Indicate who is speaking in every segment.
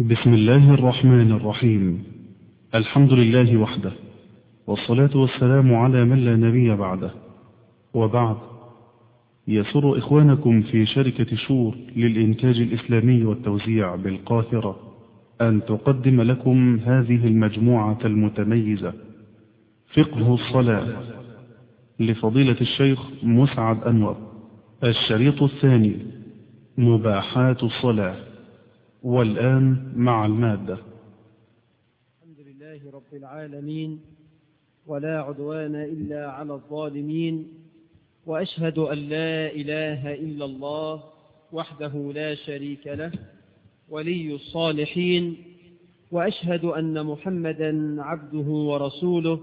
Speaker 1: بسم الله الرحمن الرحيم الحمد لله وحده والصلاة والسلام على من لا نبي بعده وبعد يسر إخوانكم في شركة شور للإنتاج الإسلامي والتوزيع بالقاهرة أن تقدم لكم هذه المجموعة المتميزة فقه الصلاة لفضيلة الشيخ مسعد أنور الشريط الثاني مباحات الصلاة والآن مع المادة
Speaker 2: الحمد لله رب العالمين ولا عدوان إلا على الظالمين وأشهد أن لا إله إلا الله وحده لا شريك له ولي الصالحين وأشهد أن محمدا عبده ورسوله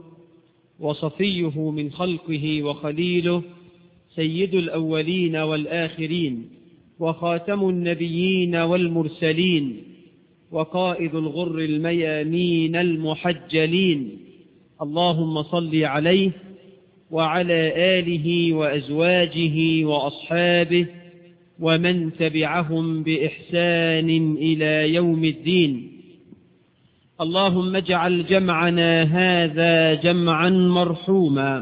Speaker 2: وصفيه من خلقه وخليله سيد الأولين والآخرين وخاتم النبيين والمرسلين وقائد الغر الميامين المحجلين اللهم صل عليه وعلى آله وأزواجه وأصحابه ومن تبعهم بإحسان إلى يوم الدين اللهم اجعل جمعنا هذا جمعا مرحوما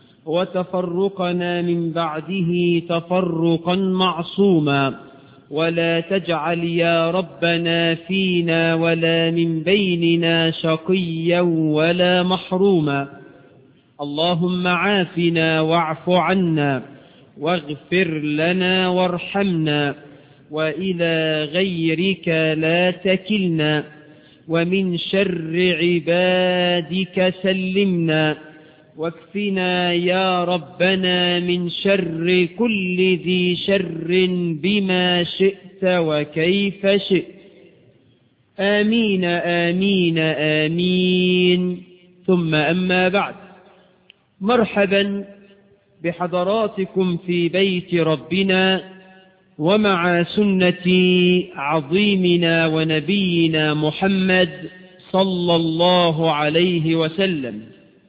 Speaker 2: وتفرقنا من بعده تفرقا معصوما ولا تجعل يا ربنا فينا ولا من بيننا شقيا ولا محروما اللهم عافنا واعف عنا واغفر لنا وارحمنا وإلى غيرك لا تكلنا ومن شر عبادك سلمنا واكفنا يا ربنا من شر كل ذي شر بما شئت وكيف شئت آمين آمين آمين ثم أما بعد مرحبا بحضراتكم في بيت ربنا ومع سنة عظيمنا ونبينا محمد صلى الله عليه وسلم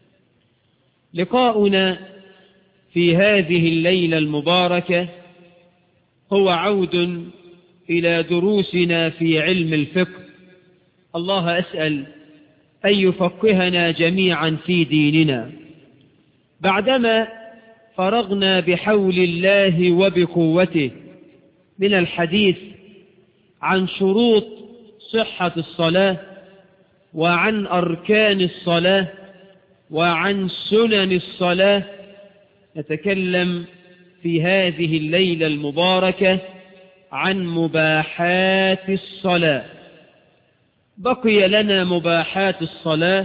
Speaker 2: لقاؤنا في هذه الليلة المباركة هو عود إلى دروسنا في علم الفقه الله أسأل أن يفقهنا جميعا في ديننا بعدما فرغنا بحول الله وبقوته من الحديث عن شروط صحة الصلاة وعن أركان الصلاة وعن سنن الصلاة نتكلم في هذه الليلة المباركة عن مباحات الصلاة بقي لنا مباحات الصلاة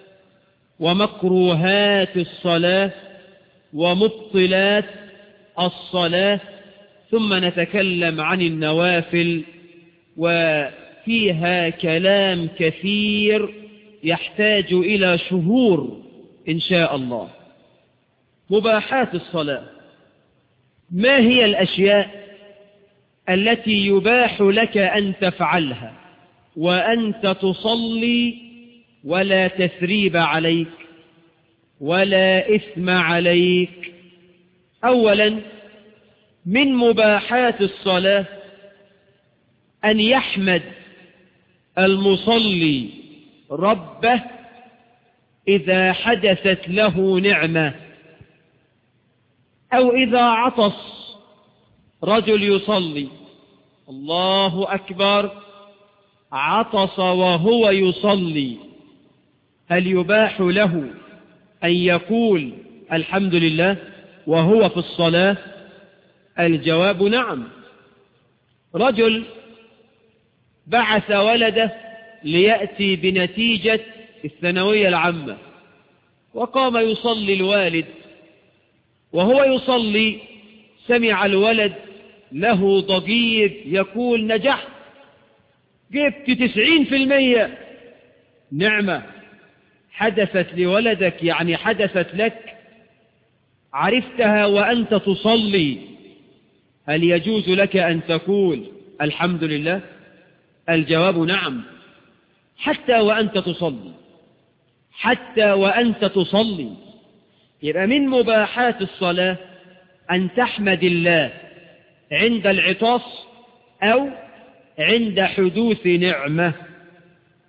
Speaker 2: ومكروهات الصلاة ومبطلات الصلاة ثم نتكلم عن النوافل وفيها كلام كثير يحتاج إلى شهور إن شاء الله مباحات الصلاة ما هي الأشياء التي يباح لك أن تفعلها وأنت تصلي ولا تثريب عليك ولا إثم عليك أولا من مباحات الصلاة أن يحمد المصلي ربه إذا حدثت له نعمة أو إذا عطس رجل يصلي الله أكبر عطس وهو يصلي هل يباح له أن يقول الحمد لله وهو في الصلاة الجواب نعم رجل بعث ولده ليأتي بنتيجة الثانوية العامة وقام يصلي الوالد وهو يصلي سمع الولد له ضجيج يقول نجحت جبت تسعين في المية نعمة حدثت لولدك يعني حدثت لك عرفتها وأنت تصلي هل يجوز لك أن تقول الحمد لله الجواب نعم حتى وأنت تصلي حتى وأنت تصلي يبقى من مباحات الصلاة أن تحمد الله عند العطاس أو عند حدوث نعمة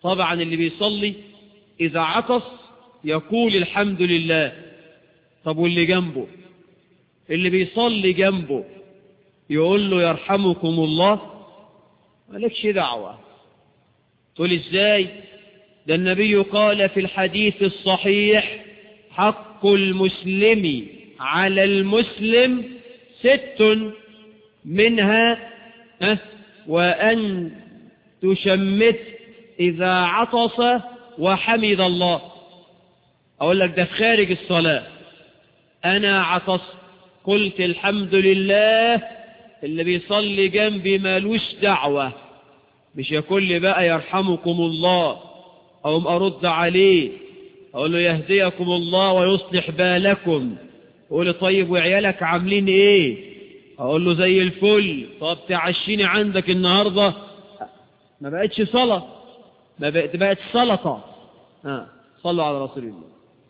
Speaker 2: طبعا اللي بيصلي إذا عطس يقول الحمد لله طب واللي جنبه اللي بيصلي جنبه يقول له يرحمكم الله مالكش دعوة تقول ازاي ده النبي قال في الحديث الصحيح حق المسلم على المسلم ست منها أه وأن تشمت إذا عطس وحمد الله أقول لك ده في خارج الصلاة أنا عطس قلت الحمد لله اللي بيصلي جنبي مالوش دعوة مش يقول لي بقى يرحمكم الله أو أرد عليه أقول له يهديكم الله ويصلح بالكم أقول له طيب وعيالك عاملين إيه أقول له زي الفل طب تعشيني عندك النهاردة ما بقتش صلاة ما بقت بقت سلطة ها صلوا على رسول الله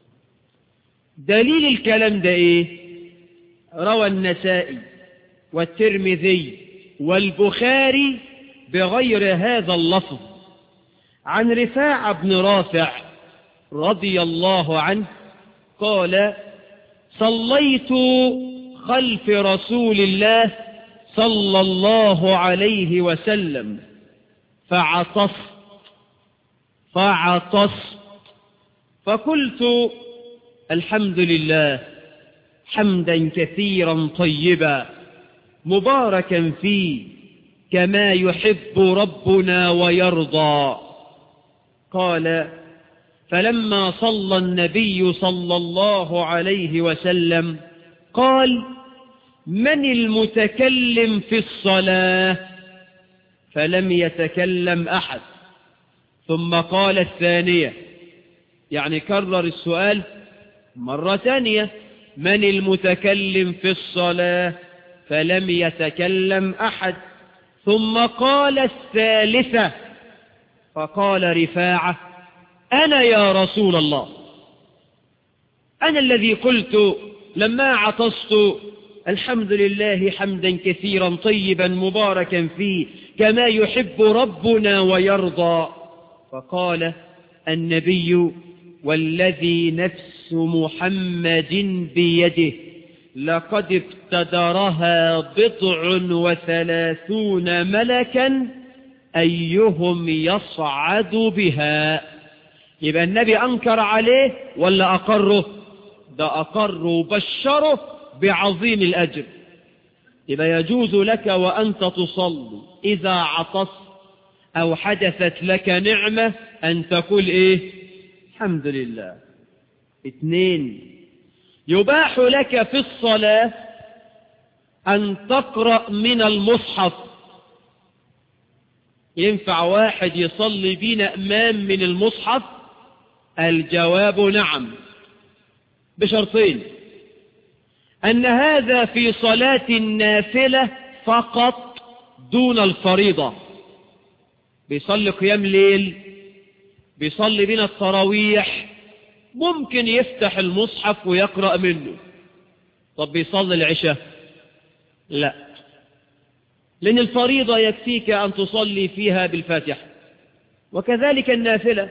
Speaker 2: دليل الكلام ده ايه روى النسائي والترمذي والبخاري بغير هذا اللفظ عن رفاع بن رافع رضي الله عنه قال صليت خلف رسول الله صلى الله عليه وسلم فعطست فعطست فقلت الحمد لله حمدا كثيرا طيبا مباركا فيه كما يحب ربنا ويرضى قال فلما صلى النبي صلى الله عليه وسلم قال من المتكلم في الصلاة فلم يتكلم أحد ثم قال الثانية يعني كرر السؤال مرة ثانية من المتكلم في الصلاة فلم يتكلم أحد ثم قال الثالثة فقال رفاعة أنا يا رسول الله أنا الذي قلت لما عطست الحمد لله حمدا كثيرا طيبا مباركا فيه كما يحب ربنا ويرضى فقال النبي والذي نفس محمد بيده لقد ابتدرها بضع وثلاثون ملكا أيهم يصعد بها يبقى النبي أنكر عليه ولا أقره ده أقر وبشره بعظيم الأجر يبقى يجوز لك وأنت تصلي إذا عطست أو حدثت لك نعمة أن تقول إيه الحمد لله اثنين يباح لك في الصلاة أن تقرأ من المصحف ينفع واحد يصلي بينا أمام من المصحف الجواب نعم بشرطين أن هذا في صلاة النافلة فقط دون الفريضة بيصلي قيام ليل بيصلي بنا التراويح ممكن يفتح المصحف ويقرأ منه طب بيصلي العشاء لا لأن الفريضة يكفيك أن تصلي فيها بالفاتحة وكذلك النافلة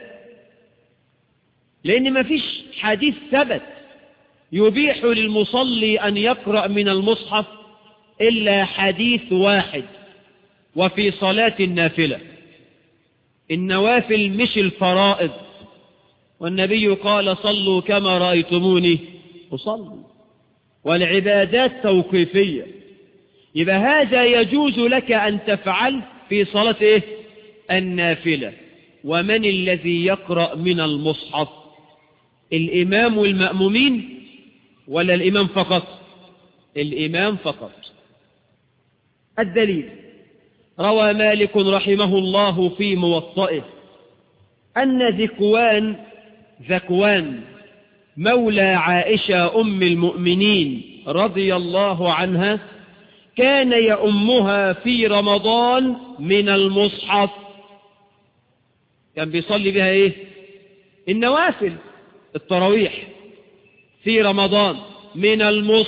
Speaker 2: لأن ما فيش حديث ثبت يبيح للمصلي أن يقرأ من المصحف إلا حديث واحد وفي صلاة النافلة النوافل مش الفرائض والنبي قال صلوا كما رأيتموني أصلي والعبادات توقيفية يبقى هذا يجوز لك أن تفعل في صلاة إيه؟ النافلة ومن الذي يقرأ من المصحف الإمام والمأمومين ولا الإمام فقط الإمام فقط الدليل روى مالك رحمه الله في موطئه أن ذكوان ذكوان مولى عائشة أم المؤمنين رضي الله عنها كان يأمها في رمضان من المصحف كان بيصلي بها ايه النوافل التراويح في رمضان من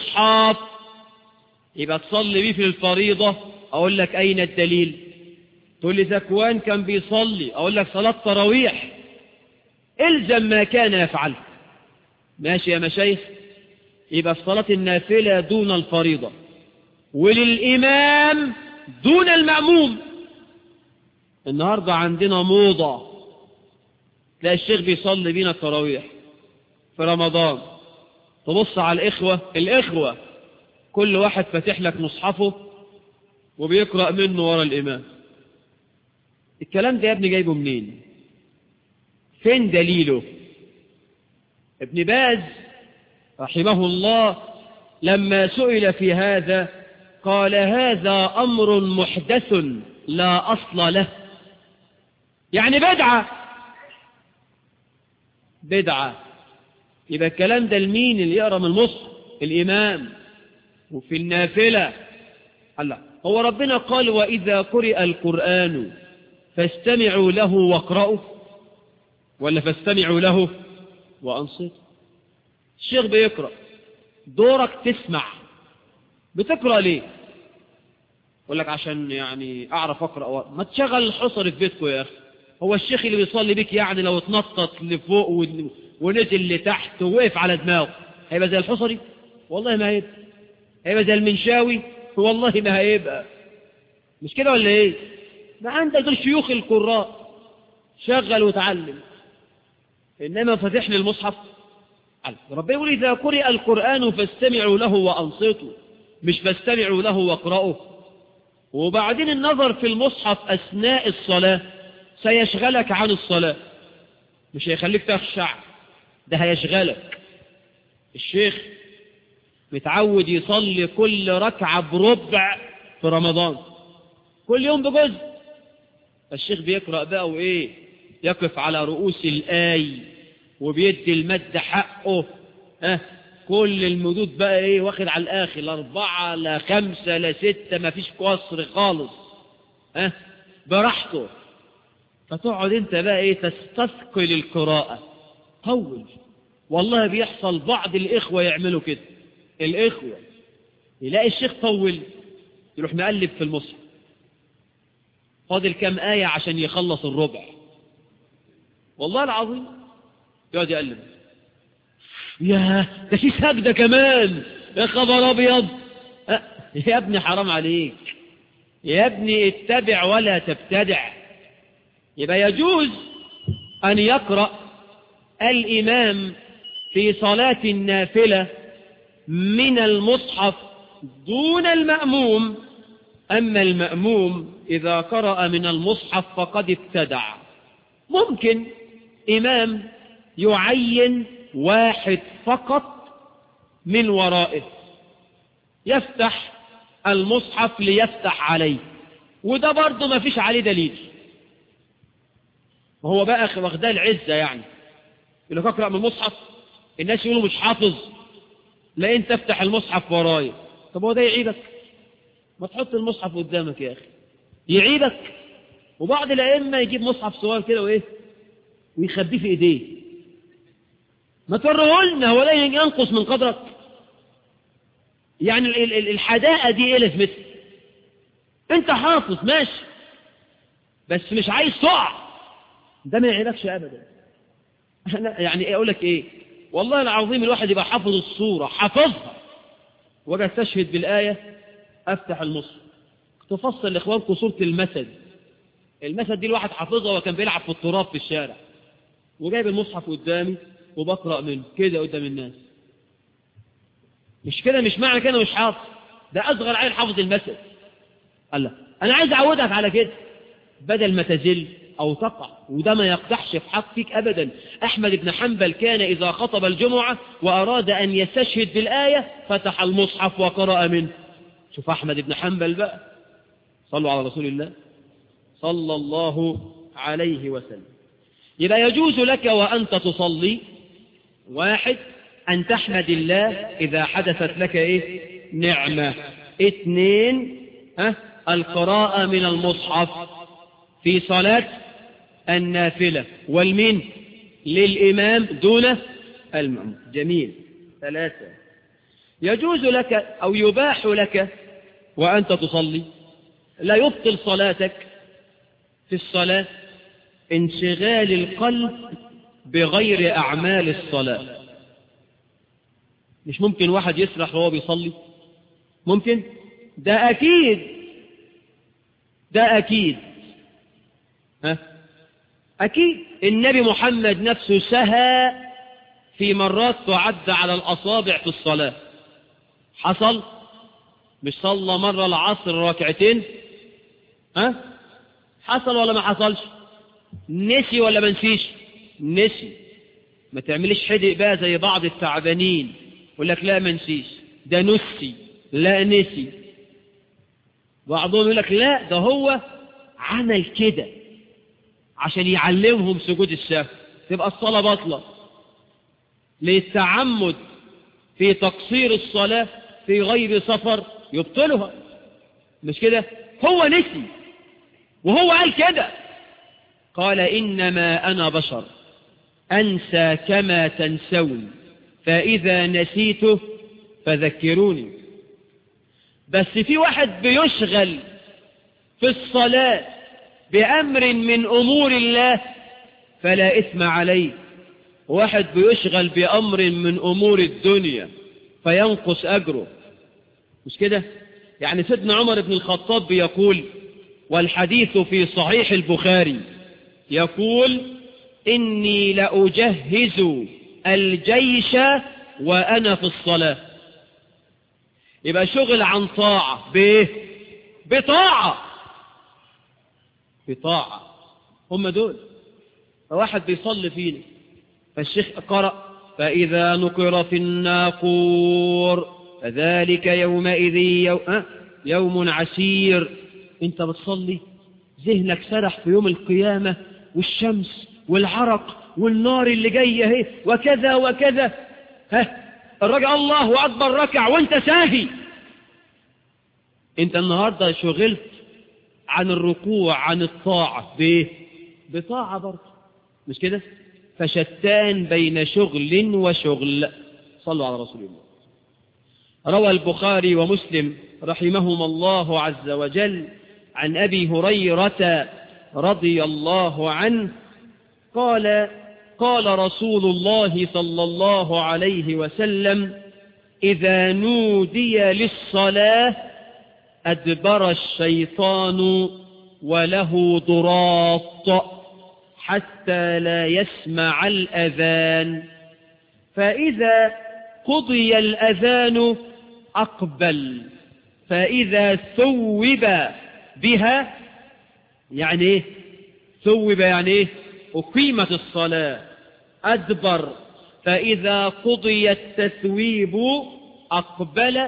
Speaker 2: المصحف يبقى تصلي بيه في الفريضة أقول لك أين الدليل تقول لي ذكوان كان بيصلي أقول لك صلاة تراويح الزم ما كان يفعله ماشي يا مشايخ يبقى في صلاة النافلة دون الفريضة وللإمام دون المأموم النهاردة عندنا موضة تلاقي الشيخ بيصلي بينا التراويح في رمضان تبص على الإخوة الإخوة كل واحد فاتح لك مصحفه وبيقرأ منه ورا الإمام الكلام ده يا ابني جايبه منين فين دليله ابن باز رحمه الله لما سئل في هذا قال هذا أمر محدث لا أصل له يعني بدعة بدعة يبقى الكلام ده لمين اللي يقرأ من المصحف الإمام وفي النافلة الله هو ربنا قال وإذا قرئ القرآن فاستمعوا له واقرأوا ولا فاستمعوا له وأنصتوا الشيخ بيقرأ دورك تسمع بتقرأ ليه يقول لك عشان يعني أعرف أقرأ ما تشغل الحصر في بيتكم يا أخي هو الشيخ اللي بيصلي بك يعني لو اتنطط لفوق ونزل لتحت ووقف على دماغه هيبقى زي الحصري والله ما هيبقى هيبقى زي المنشاوي والله ما هيبقى مش كده ولا ايه ما عندك دول شيوخ القراء شغل وتعلم انما فتح لي المصحف ربنا يقول اذا قرئ القران فاستمعوا له وانصتوا مش فاستمعوا له واقرأوا وبعدين النظر في المصحف اثناء الصلاه سيشغلك عن الصلاه مش هيخليك تخشع ده هيشغلك الشيخ متعود يصلي كل ركعة بربع في رمضان كل يوم بجزء الشيخ بيقرأ بقى وإيه يقف على رؤوس الآي وبيدي المد حقه ها كل المدود بقى إيه واخد على الآخر لا أربعة لا خمسة لا ستة ما فيش قصر خالص ها براحته فتقعد انت بقى ايه تستثقل القراءة طول والله بيحصل بعض الإخوة يعملوا كده الإخوة يلاقي الشيخ طول يروح مقلب في المصحف فاضل كام آية عشان يخلص الربع والله العظيم يقعد يقلب يا ده في سجدة كمان يا خبر أبيض أه يا ابني حرام عليك يا ابني اتبع ولا تبتدع يبقى يجوز أن يقرأ الإمام في صلاة النافلة من المصحف دون المأموم أما المأموم إذا قرأ من المصحف فقد ابتدع ممكن إمام يعين واحد فقط من ورائه يفتح المصحف ليفتح عليه وده برضه ما فيش عليه دليل وهو بقى واخداه العزة يعني يقول لك اقرأ من المصحف الناس يقولوا مش حافظ لا انت افتح المصحف ورايا طب هو ده يعيبك ما تحط المصحف قدامك يا اخي يعيبك وبعض الائمه يجيب مصحف صغير كده وايه ويخبيه في ايديه ما توريه لنا هو لا ينقص من قدرك يعني الحداقه دي ايه لازمتها انت حافظ ماشي بس مش عايز تقع ده ما يعيبكش ابدا يعني اقول لك ايه والله العظيم الواحد يبقى حافظ الصورة حافظها واجي استشهد بالآية افتح المصحف تفصل لاخوانكم صورة المسد المسد دي الواحد حافظها وكان بيلعب في التراب في الشارع وجايب المصحف قدامي وبقرأ منه كده قدام الناس مش كده مش معنى كده مش حافظ ده أصغر عيل حافظ المسد الله أنا عايز أعودك على كده بدل ما تزل أو تقع وده ما يقدحش في حق فيك أبدا أحمد بن حنبل كان إذا خطب الجمعة وأراد أن يستشهد بالآية فتح المصحف وقرأ منه شوف أحمد بن حنبل بقى صلوا على رسول الله صلى الله عليه وسلم يبقى يجوز لك وأنت تصلي واحد أن تحمد الله إذا حدثت لك إيه نعمة اثنين ها القراءة من المصحف في صلاة النافلة والمن للإمام دون المأموم جميل ثلاثة يجوز لك أو يباح لك وأنت تصلي لا يبطل صلاتك في الصلاة انشغال القلب بغير أعمال الصلاة مش ممكن واحد يسرح وهو بيصلي ممكن ده أكيد ده أكيد ها أكيد النبي محمد نفسه سهى في مرات تعد على الأصابع في الصلاة حصل مش صلى مرة العصر ركعتين ها حصل ولا ما حصلش نسي ولا ما نسيش نسي ما تعمليش حدق بقى زي بعض التعبانين يقول لك لا ما نسيش ده نسي لا نسي بعضهم يقول لك لا ده هو عمل كده عشان يعلمهم سجود السهو تبقى الصلاة باطلة للتعمد في تقصير الصلاة في غير سفر يبطلها مش كده هو نسي وهو قال كده قال إنما أنا بشر أنسى كما تنسون فإذا نسيته فذكروني بس في واحد بيشغل في الصلاة بأمر من أمور الله فلا إثم عليه واحد بيشغل بأمر من أمور الدنيا فينقص أجره مش كده يعني سيدنا عمر بن الخطاب بيقول والحديث في صحيح البخاري يقول إني لأجهز الجيش وأنا في الصلاة يبقى شغل عن طاعة بإيه بطاعة بطاعة هم دول واحد بيصلي فينا فالشيخ قرأ فإذا نقر في الناقور فذلك يومئذ يوم, أه؟ يوم عسير انت بتصلي ذهنك سرح في يوم القيامة والشمس والعرق والنار اللي جاية اهي وكذا وكذا ها الرجع الله أكبر ركع وانت ساهي انت النهاردة شغلت عن الركوع عن الطاعة بايه بطاعة برضه مش كده فشتان بين شغل وشغل صلوا على رسول الله روى البخاري ومسلم رحمهما الله عز وجل عن أبي هريرة رضي الله عنه قال قال رسول الله صلى الله عليه وسلم إذا نودي للصلاة أدبر الشيطان وله ضراط حتى لا يسمع الأذان فإذا قضي الأذان أقبل فإذا ثوب بها يعني إيه ثوب يعني إيه أقيمت الصلاة أدبر فإذا قضي التثويب أقبل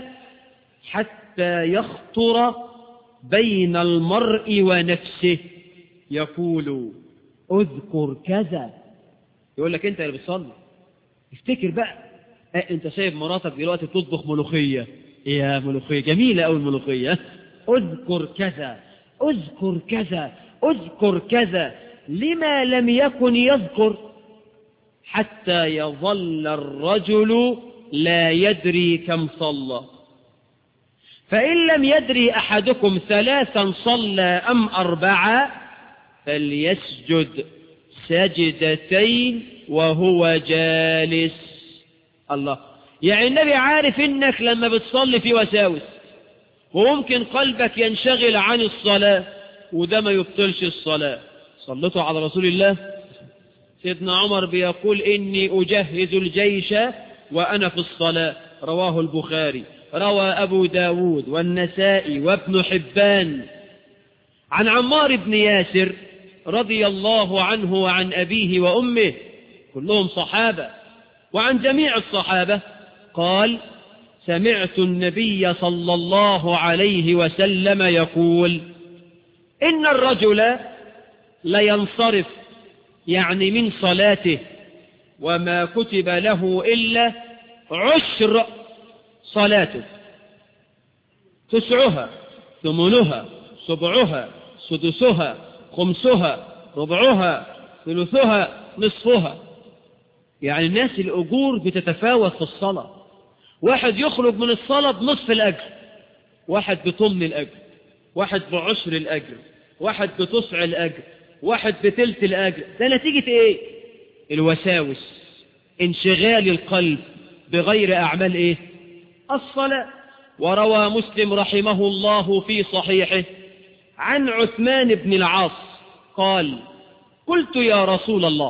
Speaker 2: حتى يخطر بين المرء ونفسه يقول اذكر كذا يقول لك انت اللي بتصلي افتكر بقى اه انت شايف مراتك دلوقتي بتطبخ ملوخية يا ملوخية جميلة أوي الملوخية اذكر كذا اذكر كذا اذكر كذا لما لم يكن يذكر حتى يظل الرجل لا يدري كم صلى فإن لم يدري أحدكم ثلاثا صلى أم أربعة فليسجد سجدتين وهو جالس الله يعني النبي عارف انك لما بتصلي في وساوس وممكن قلبك ينشغل عن الصلاة وده ما يبطلش الصلاة صلتوا على رسول الله سيدنا عمر بيقول إني أجهز الجيش وأنا في الصلاة رواه البخاري روى أبو داود والنسائي وابن حبان عن عمار بن ياسر رضي الله عنه وعن أبيه وأمه كلهم صحابة وعن جميع الصحابة قال سمعت النبي صلى الله عليه وسلم يقول إن الرجل لينصرف يعني من صلاته وما كتب له إلا عشر صلاته تسعها ثمنها سبعها سدسها خمسها ربعها ثلثها نصفها يعني الناس الأجور بتتفاوت في الصلاة واحد يخرج من الصلاة بنصف الأجر واحد بطمن الأجر واحد بعشر الأجر واحد بتسع الأجر واحد بتلت الأجر ده نتيجة إيه الوساوس انشغال القلب بغير أعمال إيه الصلاة وروى مسلم رحمه الله في صحيحه عن عثمان بن العاص قال قلت يا رسول الله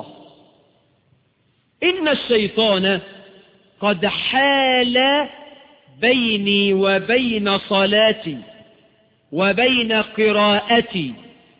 Speaker 2: إن الشيطان قد حال بيني وبين صلاتي وبين قراءتي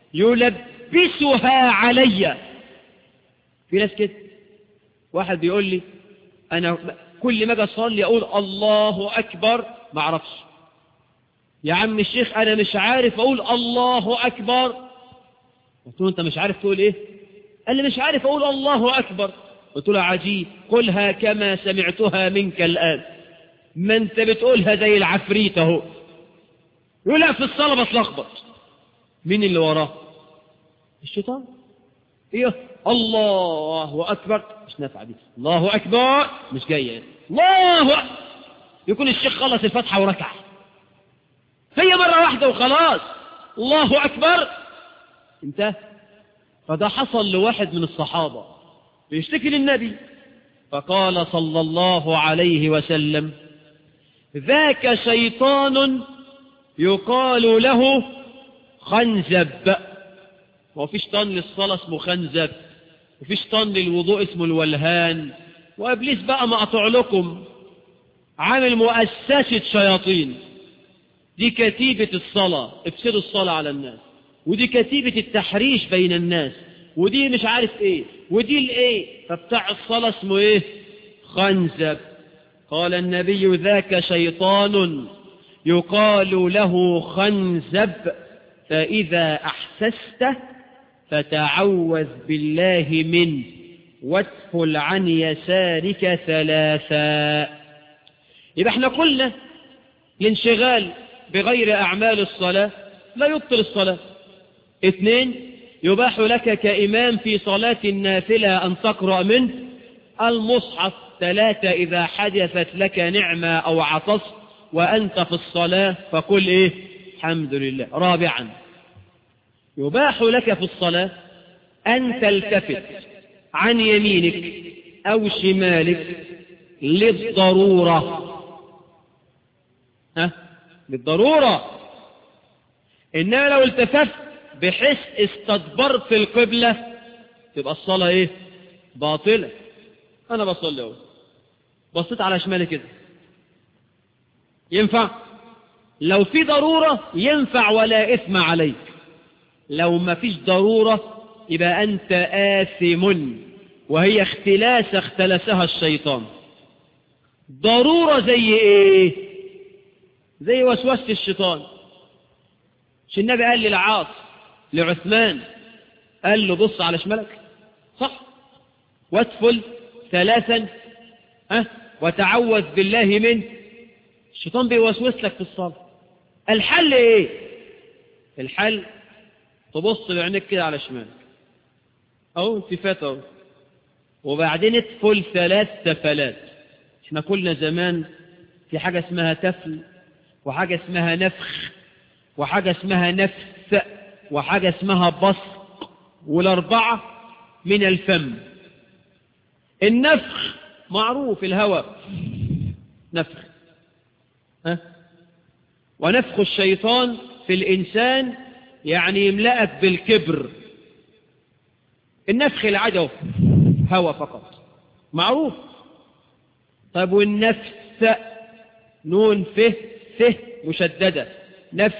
Speaker 2: يلبسها علي في ناس كده واحد بيقول لي أنا كل ما اجي اصلي اقول الله اكبر ما اعرفش يا عم الشيخ انا مش عارف اقول الله اكبر قلت له انت مش عارف تقول ايه قال لي مش عارف اقول الله اكبر قلت له عجيب قلها كما سمعتها منك الان ما انت بتقولها زي العفريت اهو يقول لا في الصلاه بتلخبط مين اللي وراه الشيطان ايه الله اكبر مش نافعه دي الله اكبر مش جايه الله أكبر. يكون الشيخ خلص الفاتحه وركع هي مره واحده وخلاص الله اكبر انتهى فده حصل لواحد من الصحابه بيشتكي للنبي فقال صلى الله عليه وسلم ذاك شيطان يقال له خنزب هو في شيطان للصلاة اسمه خنزب وفي شيطان للوضوء اسمه الولهان وإبليس بقى مقطع لكم عامل مؤسسة شياطين دي كتيبة الصلاة افسدوا الصلاة على الناس ودي كتيبة التحريش بين الناس ودي مش عارف ايه ودي الايه فبتاع الصلاة اسمه ايه خنزب قال النبي ذاك شيطان يقال له خنزب فإذا أحسسته فتعوذ بالله منه وادخل عن يسارك ثلاثا يبقى احنا قلنا الانشغال بغير أعمال الصلاة لا يبطل الصلاة اثنين يباح لك كإمام في صلاة النافلة أن تقرأ منه المصحف ثلاثة إذا حدثت لك نعمة أو عطس وأنت في الصلاة فقل إيه الحمد لله رابعا يباح لك في الصلاة أن تلتفت عن يمينك أو شمالك للضرورة ها للضرورة إنما لو التفت بحيث استدبرت القبلة تبقى الصلاة إيه باطلة أنا بصلي أهو بصيت على شمالي كده ينفع لو في ضرورة ينفع ولا إثم عليك لو ما فيش ضرورة يبقى أنت آثم وهي اختلاسة اختلسها الشيطان ضرورة زي إيه زي وسوسة الشيطان مش النبي قال للعاص لعثمان قال له بص على شمالك صح وادفل ثلاثا أه؟ وتعوذ بالله منه الشيطان بيوسوس لك في الصلاة الحل ايه الحل تبص بعينك كده على شمالك اهو التفات اهو وبعدين ادفل ثلاث تفلات احنا كلنا زمان في حاجة اسمها تفل وحاجة اسمها نفخ وحاجة اسمها نفس وحاجة اسمها بصق والأربعة من الفم النفخ معروف الهواء نفخ ها؟ ونفخ الشيطان في الإنسان يعني يملأك بالكبر النفخ العدو هوى فقط معروف طيب والنفس نون فه فه مشددة نفس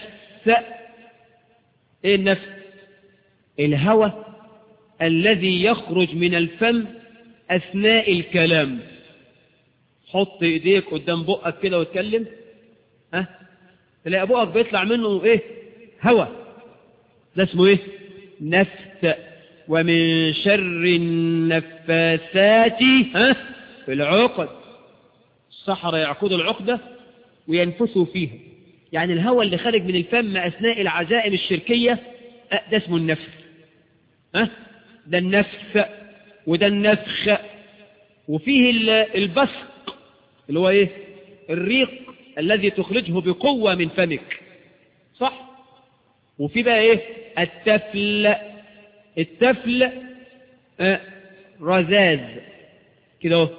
Speaker 2: ايه النفس الهوى الذي يخرج من الفم أثناء الكلام حط ايديك قدام بقك كده واتكلم ها أه؟ تلاقي بقك بيطلع منه ايه هوى ده اسمه ايه نفس ومن شر النفاثات ها في العقد السحرة يعقدوا العقدة وينفسوا فيها يعني الهوى اللي خارج من الفم أثناء العزائم الشركية ده اسمه النفس ها ده النفس وده النفخ وفيه البسق اللي هو ايه الريق الذي تخرجه بقوة من فمك صح وفي بقى ايه التفل التفل آه رذاذ كده اهو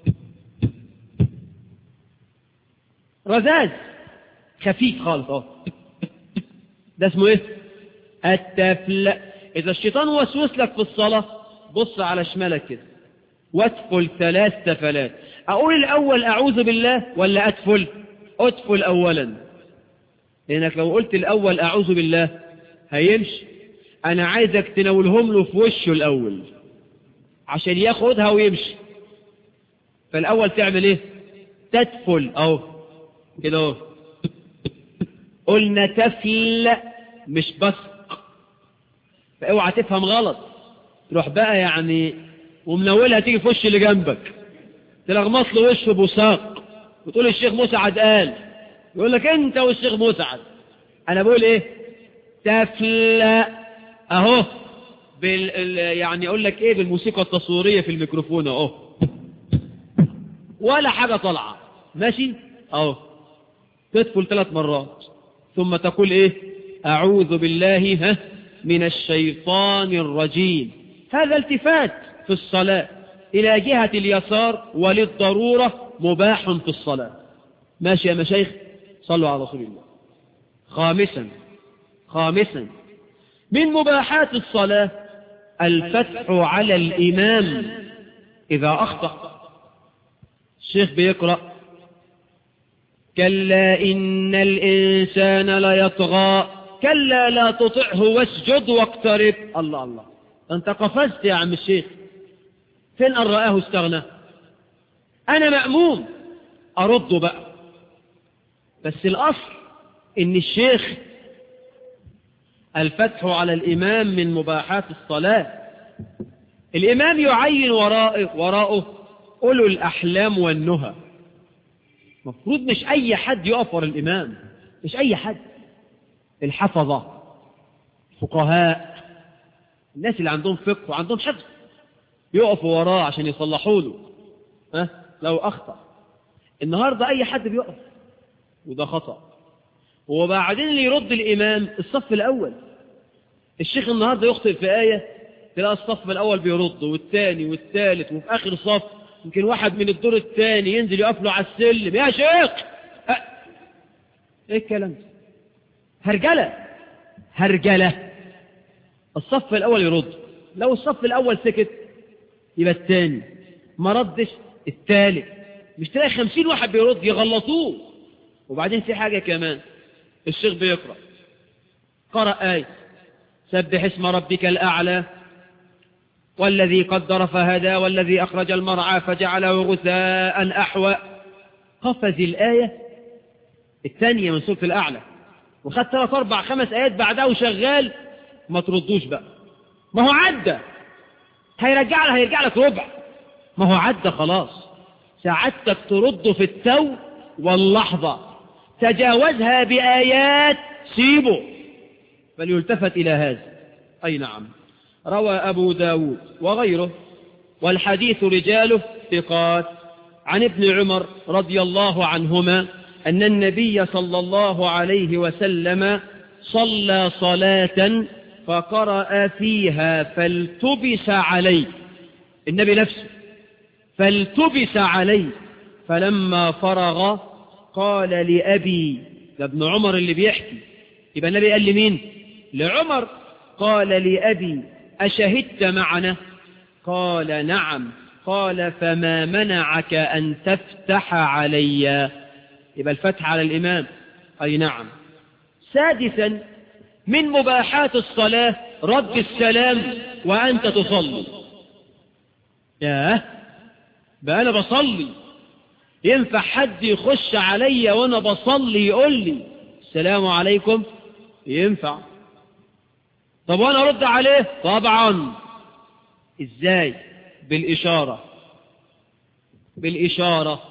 Speaker 2: رذاذ خفيف خالص اه ده اسمه ايه التفل اذا الشيطان وسوس لك في الصلاة بص على شمالك كده وادفل ثلاث تفلات اقول الاول اعوذ بالله ولا ادفل ادفل اولا لانك لو قلت الاول اعوذ بالله هيمشي انا عايزك تناولهم له في وشه الاول عشان ياخدها ويمشي فالاول تعمل ايه تدفل اهو كده اهو قلنا تفل مش بصق فاوعى تفهم غلط تروح بقى يعني ومنولها تيجي في وش اللي جنبك تلغمص له وشه بوساق وتقول الشيخ مسعد قال يقول لك انت والشيخ مسعد انا بقول ايه تفل اهو بال يعني اقول لك ايه بالموسيقى التصويريه في الميكروفون اهو ولا حاجه طالعه ماشي اهو تدخل ثلاث مرات ثم تقول ايه اعوذ بالله ها من الشيطان الرجيم هذا التفات في الصلاه الى جهه اليسار وللضروره مباح في الصلاه ماشي يا مشايخ صلوا على رسول الله خامسا خامسا من مباحات الصلاة الفتح على الإمام إذا أخطأ الشيخ بيقرأ كلا إن الإنسان ليطغى كلا لا تطعه واسجد واقترب الله الله أنت قفزت يا عم الشيخ فين أن رآه استغنى أنا مأموم أرده بقى بس الأصل إن الشيخ الفتح على الإمام من مباحات الصلاة الإمام يعين وراءه, وراءه أولو الأحلام والنهى مفروض مش أي حد يقف ورا الإمام مش أي حد الحفظة فقهاء الناس اللي عندهم فقه وعندهم حفظ يقفوا وراه عشان يصلحوا له ها لو أخطأ النهاردة أي حد بيقف وده خطأ وبعدين اللي يرد الإمام الصف الأول الشيخ النهاردة يخطئ في آية تلاقي الصف الأول بيرد والثاني والثالث وفي آخر صف يمكن واحد من الدور الثاني ينزل يقف له على السلم يا شيخ أه. ايه الكلام ده هرجلة هرجلة الصف الأول يرد لو الصف الأول سكت يبقى الثاني ما ردش الثالث مش تلاقي خمسين واحد بيرد يغلطوه وبعدين في حاجة كمان الشيخ بيقرأ قرأ آية سبح اسم ربك الأعلى والذي قدر فهدى والذي أخرج المرعى فجعله غثاء أحوى قفز الآية الثانية من سورة الأعلى وخد ثلاث أربع خمس آيات بعدها وشغال ما تردوش بقى ما هو عدى هيرجع لك هيرجع لك ربع ما هو عدى خلاص سعادتك ترد في التو واللحظة تجاوزها بآيات سيبه فليلتفت إلى هذا أي نعم روى أبو داود وغيره والحديث رجاله ثقات عن ابن عمر رضي الله عنهما أن النبي صلى الله عليه وسلم صلى صلاة فقرأ فيها فالتبس عليه النبي نفسه فالتبس عليه فلما فرغ قال لأبي ده ابن عمر اللي بيحكي يبقى النبي قال لمين لعمر قال لأبي أشهدت معنا قال نعم قال فما منعك أن تفتح علي يبقى الفتح على الإمام أي نعم سادسا من مباحات الصلاة رد السلام وأنت تصلي ياه بقى أنا بصلي ينفع حد يخش عليا وأنا بصلي يقول لي السلام عليكم ينفع طب وأنا أرد عليه طبعا إزاي بالإشارة بالإشارة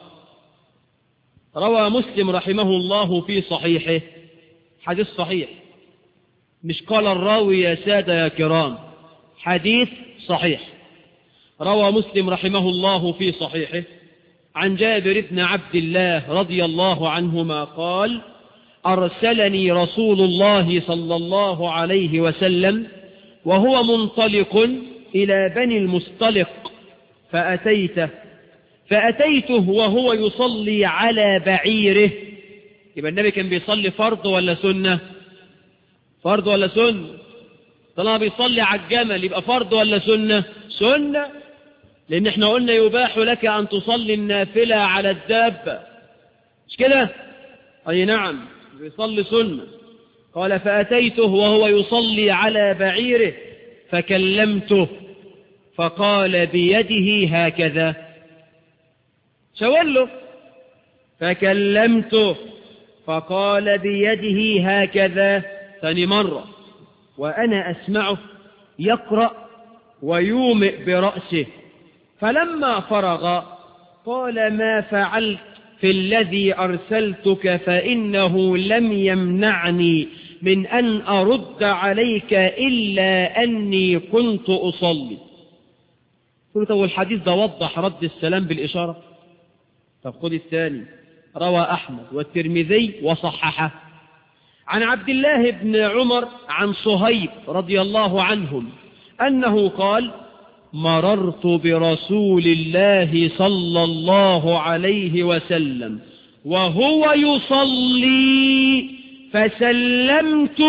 Speaker 2: روى مسلم رحمه الله في صحيحه حديث صحيح مش قال الراوي يا سادة يا كرام حديث صحيح روى مسلم رحمه الله في صحيحه عن جابر بن عبد الله رضي الله عنهما قال أرسلني رسول الله صلى الله عليه وسلم وهو منطلق إلى بني المستلق فأتيته فأتيته وهو يصلي على بعيره يبقى النبي كان بيصلي فرض ولا سنة فرض ولا سنة طالما بيصلي على الجمل يبقى فرض ولا سنة سنة لأن احنا قلنا يباح لك أن تصلي النافلة على الدابة مش كده أي نعم بيصلي سنة قال فأتيته وهو يصلي على بعيره فكلمته فقال بيده هكذا شاور له فكلمته فقال بيده هكذا ثاني مرة وأنا أسمعه يقرأ ويومئ برأسه فلما فرغ قال ما فعلت في الذي أرسلتك فإنه لم يمنعني من أن أرد عليك إلا أني كنت أصلي قلت هو الحديث ده وضح رد السلام بالإشارة طب خذ الثاني روى أحمد والترمذي وصححه عن عبد الله بن عمر عن صهيب رضي الله عنهم أنه قال مررت برسول الله صلى الله عليه وسلم وهو يصلي فسلمت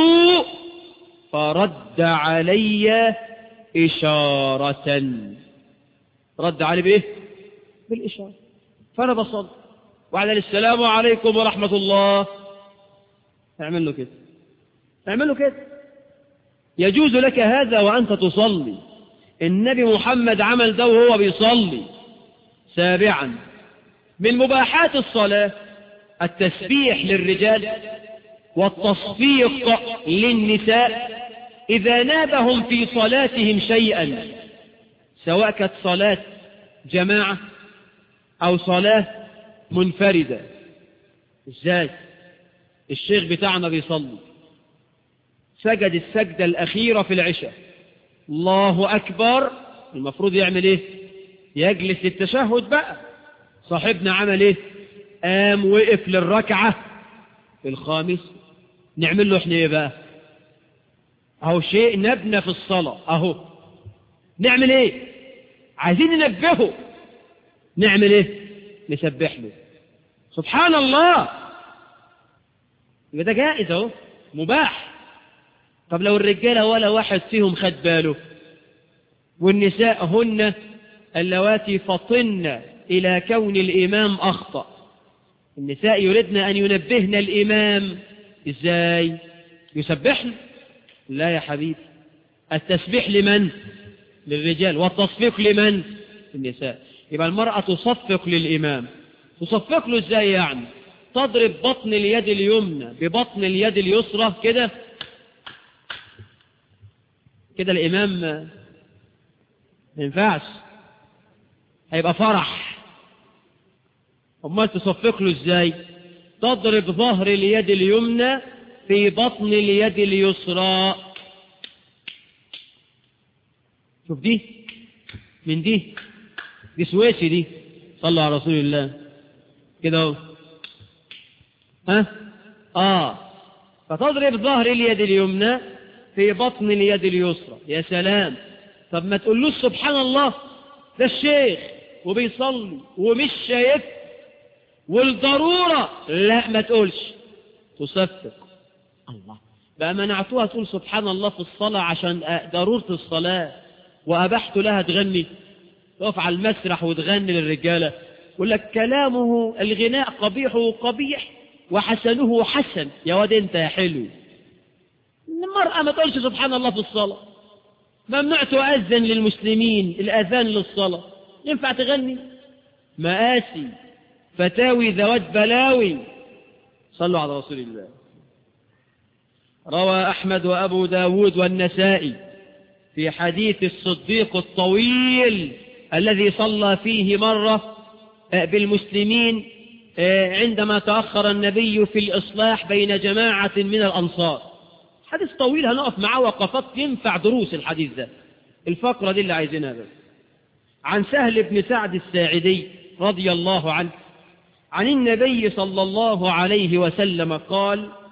Speaker 2: فرد علي إشارة رد علي بإيه بالإشارة فأنا بصل وعلى السلام عليكم ورحمة الله اعمل له كده اعمل له كده يجوز لك هذا وأنت تصلي النبي محمد عمل ده وهو بيصلي سابعا من مباحات الصلاة التسبيح للرجال والتصفيق للنساء إذا نابهم في صلاتهم شيئا سواء كانت صلاة جماعة أو صلاة منفردة ازاي الشيخ بتاعنا بيصلي سجد السجدة الأخيرة في العشاء الله أكبر المفروض يعمل إيه يجلس للتشهد بقى صاحبنا عمل إيه قام وقف للركعة الخامس نعمل له إحنا إيه بقى أهو شيء نبنى في الصلاة أهو نعمل إيه عايزين ننبهه نعمل إيه نسبح له سبحان الله يبقى ده جائز اهو مباح طب لو الرجالة ولا واحد فيهم خد باله والنساء هن اللواتي فطن إلى كون الإمام أخطأ النساء يردن أن ينبهن الإمام إزاي يسبحن لا يا حبيبي التسبيح لمن للرجال والتصفيق لمن النساء يبقى المرأة تصفق للإمام تصفق له إزاي يعني تضرب بطن اليد اليمنى ببطن اليد اليسرى كده كده الإمام ما ينفعش هيبقى فرح أمال تصفق له إزاي تضرب ظهر اليد اليمنى في بطن اليد اليسرى شوف دي من دي دي سويسي دي صلوا على رسول الله كده اهو ها اه فتضرب ظهر اليد اليمنى في بطن اليد اليسرى يا سلام طب ما تقولوش سبحان الله ده الشيخ وبيصلي ومش شايف والضرورة لا ما تقولش تصفق الله بقى منعتوها تقول سبحان الله في الصلاة عشان ضرورة الصلاة وأبحت لها تغني تقف على المسرح وتغني للرجالة يقول لك كلامه الغناء قبيحه قبيح وحسنه حسن يا واد انت يا حلو المرأة ما تقولش سبحان الله في الصلاة ممنوع تؤذن للمسلمين الأذان للصلاة ينفع تغني مآسي فتاوي ذوات بلاوي صلوا على رسول الله روى أحمد وأبو داود والنسائي في حديث الصديق الطويل الذي صلى فيه مرة بالمسلمين عندما تأخر النبي في الإصلاح بين جماعة من الأنصار حديث طويل هنقف معاه وقفات ينفع دروس الحديث ده الفقرة دي اللي عايزينها بس عن سهل بن سعد الساعدي رضي الله عنه عن النبي صلى الله عليه وسلم قال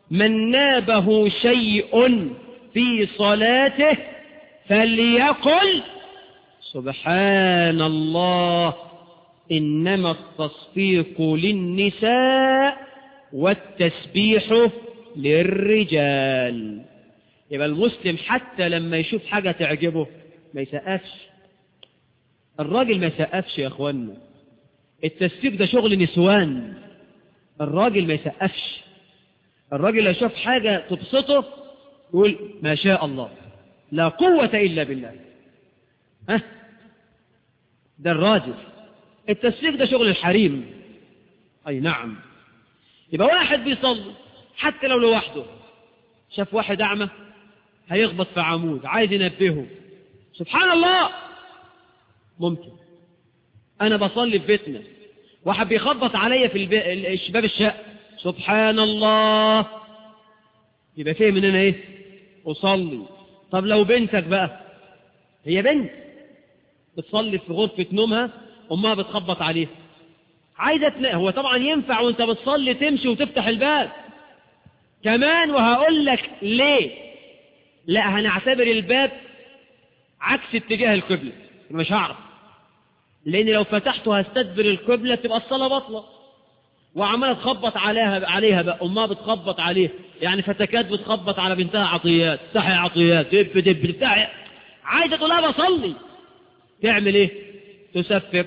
Speaker 2: من نابه شيء في صلاته فليقل سبحان الله إنما التصفيق للنساء والتسبيح للرجال يبقى المسلم حتى لما يشوف حاجة تعجبه ما يسقفش الراجل ما يسقفش يا اخوانا التسبيح ده شغل نسوان الراجل ما يسقفش الراجل لو شاف حاجة تبسطه يقول ما شاء الله لا قوة إلا بالله ها ده الراجل التسبيح ده شغل الحريم أي نعم يبقى واحد بيصلي حتى لو لوحده شاف واحد أعمى هيخبط في عمود عايز ينبهه سبحان الله ممكن أنا بصلي في بيتنا واحد بيخبط عليا في البي... شباب الشقة سبحان الله يبقى فيه من أنا إيه أصلي طب لو بنتك بقى هي بنت بتصلي في غرفة نومها أمها بتخبط عليها عايزة تلاقي هو طبعا ينفع وانت بتصلي تمشي وتفتح الباب كمان وهقول لك ليه لا هنعتبر الباب عكس اتجاه القبلة مش هعرف لان لو فتحته هستدبر القبلة تبقى الصلاة بطلة وعمالة تخبط عليها عليها بقى امها بتخبط عليها يعني فتكات بتخبط على بنتها عطيات افتحي يا عطيات دب دب افتحي عايزة تقول لها بصلي تعمل ايه تسفق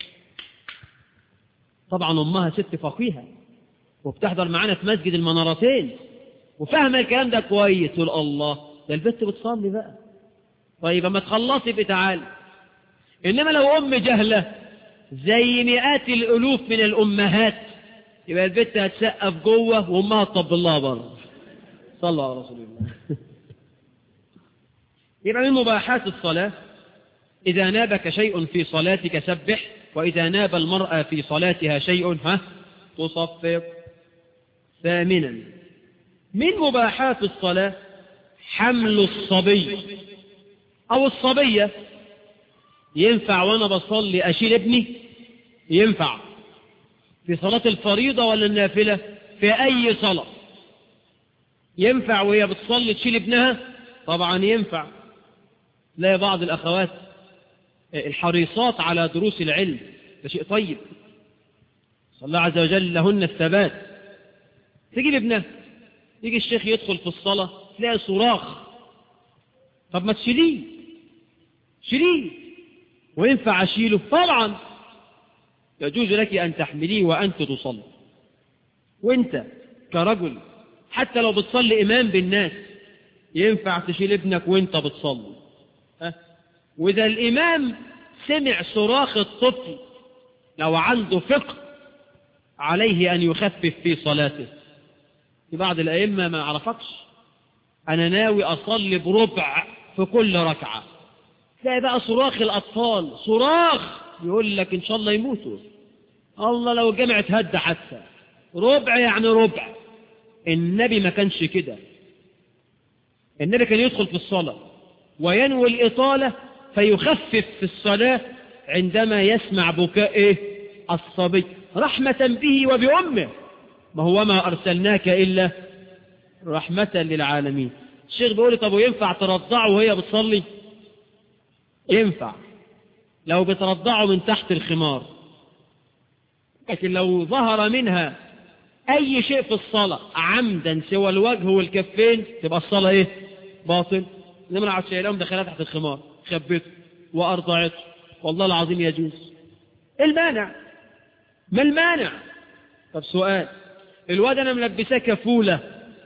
Speaker 2: طبعا امها ست فقيهة وبتحضر معانا في مسجد المنارتين وفاهمه الكلام ده كويس تقول الله ده البنت بتصلي بقى طيب اما تخلصي بتعالي انما لو ام جهله زي مئات الالوف من الامهات يبقى البنت هتسقف جوه وامها تطبل لها بره صلى على رسول الله يبقى من مباحات الصلاه اذا نابك شيء في صلاتك سبح واذا ناب المراه في صلاتها شيء ها تصفق ثامنا من مباحات الصلاة حمل الصبي أو الصبية ينفع وأنا بصلي أشيل ابني ينفع في صلاة الفريضة ولا النافلة في أي صلاة ينفع وهي بتصلي تشيل ابنها طبعا ينفع لا بعض الأخوات الحريصات على دروس العلم ده شيء طيب صلى الله عز وجل لهن الثبات تجيب ابنها يجي الشيخ يدخل في الصلاة تلاقي صراخ طب ما تشيليه شيليه وينفع أشيله طبعا يجوز لك أن تحمليه وأنت تصلي وانت كرجل حتى لو بتصلي إمام بالناس ينفع تشيل ابنك وانت بتصلي أه؟ وإذا الإمام سمع صراخ الطفل لو عنده فقه عليه أن يخفف في صلاته في بعض الأئمة ما عرفكش أنا ناوي أصلي بربع في كل ركعة تلاقي بقى صراخ الأطفال صراخ يقول لك إن شاء الله يموتوا الله لو الجامع اتهدى حتى ربع يعني ربع النبي ما كانش كده النبي كان يدخل في الصلاة وينوي الإطالة فيخفف في الصلاة عندما يسمع بكاء إيه؟ الصبي رحمة به وبأمه ما هو ما أرسلناك إلا رحمة للعالمين الشيخ بيقول طب وينفع ترضعه وهي بتصلي ينفع لو بترضعه من تحت الخمار لكن لو ظهر منها أي شيء في الصلاة عمدا سوى الوجه والكفين تبقى الصلاة إيه باطل إنما على الشيلام دخلها تحت الخمار خبته وأرضعته والله العظيم يجوز المانع ما المانع طب سؤال الواد انا ملبساه كفولة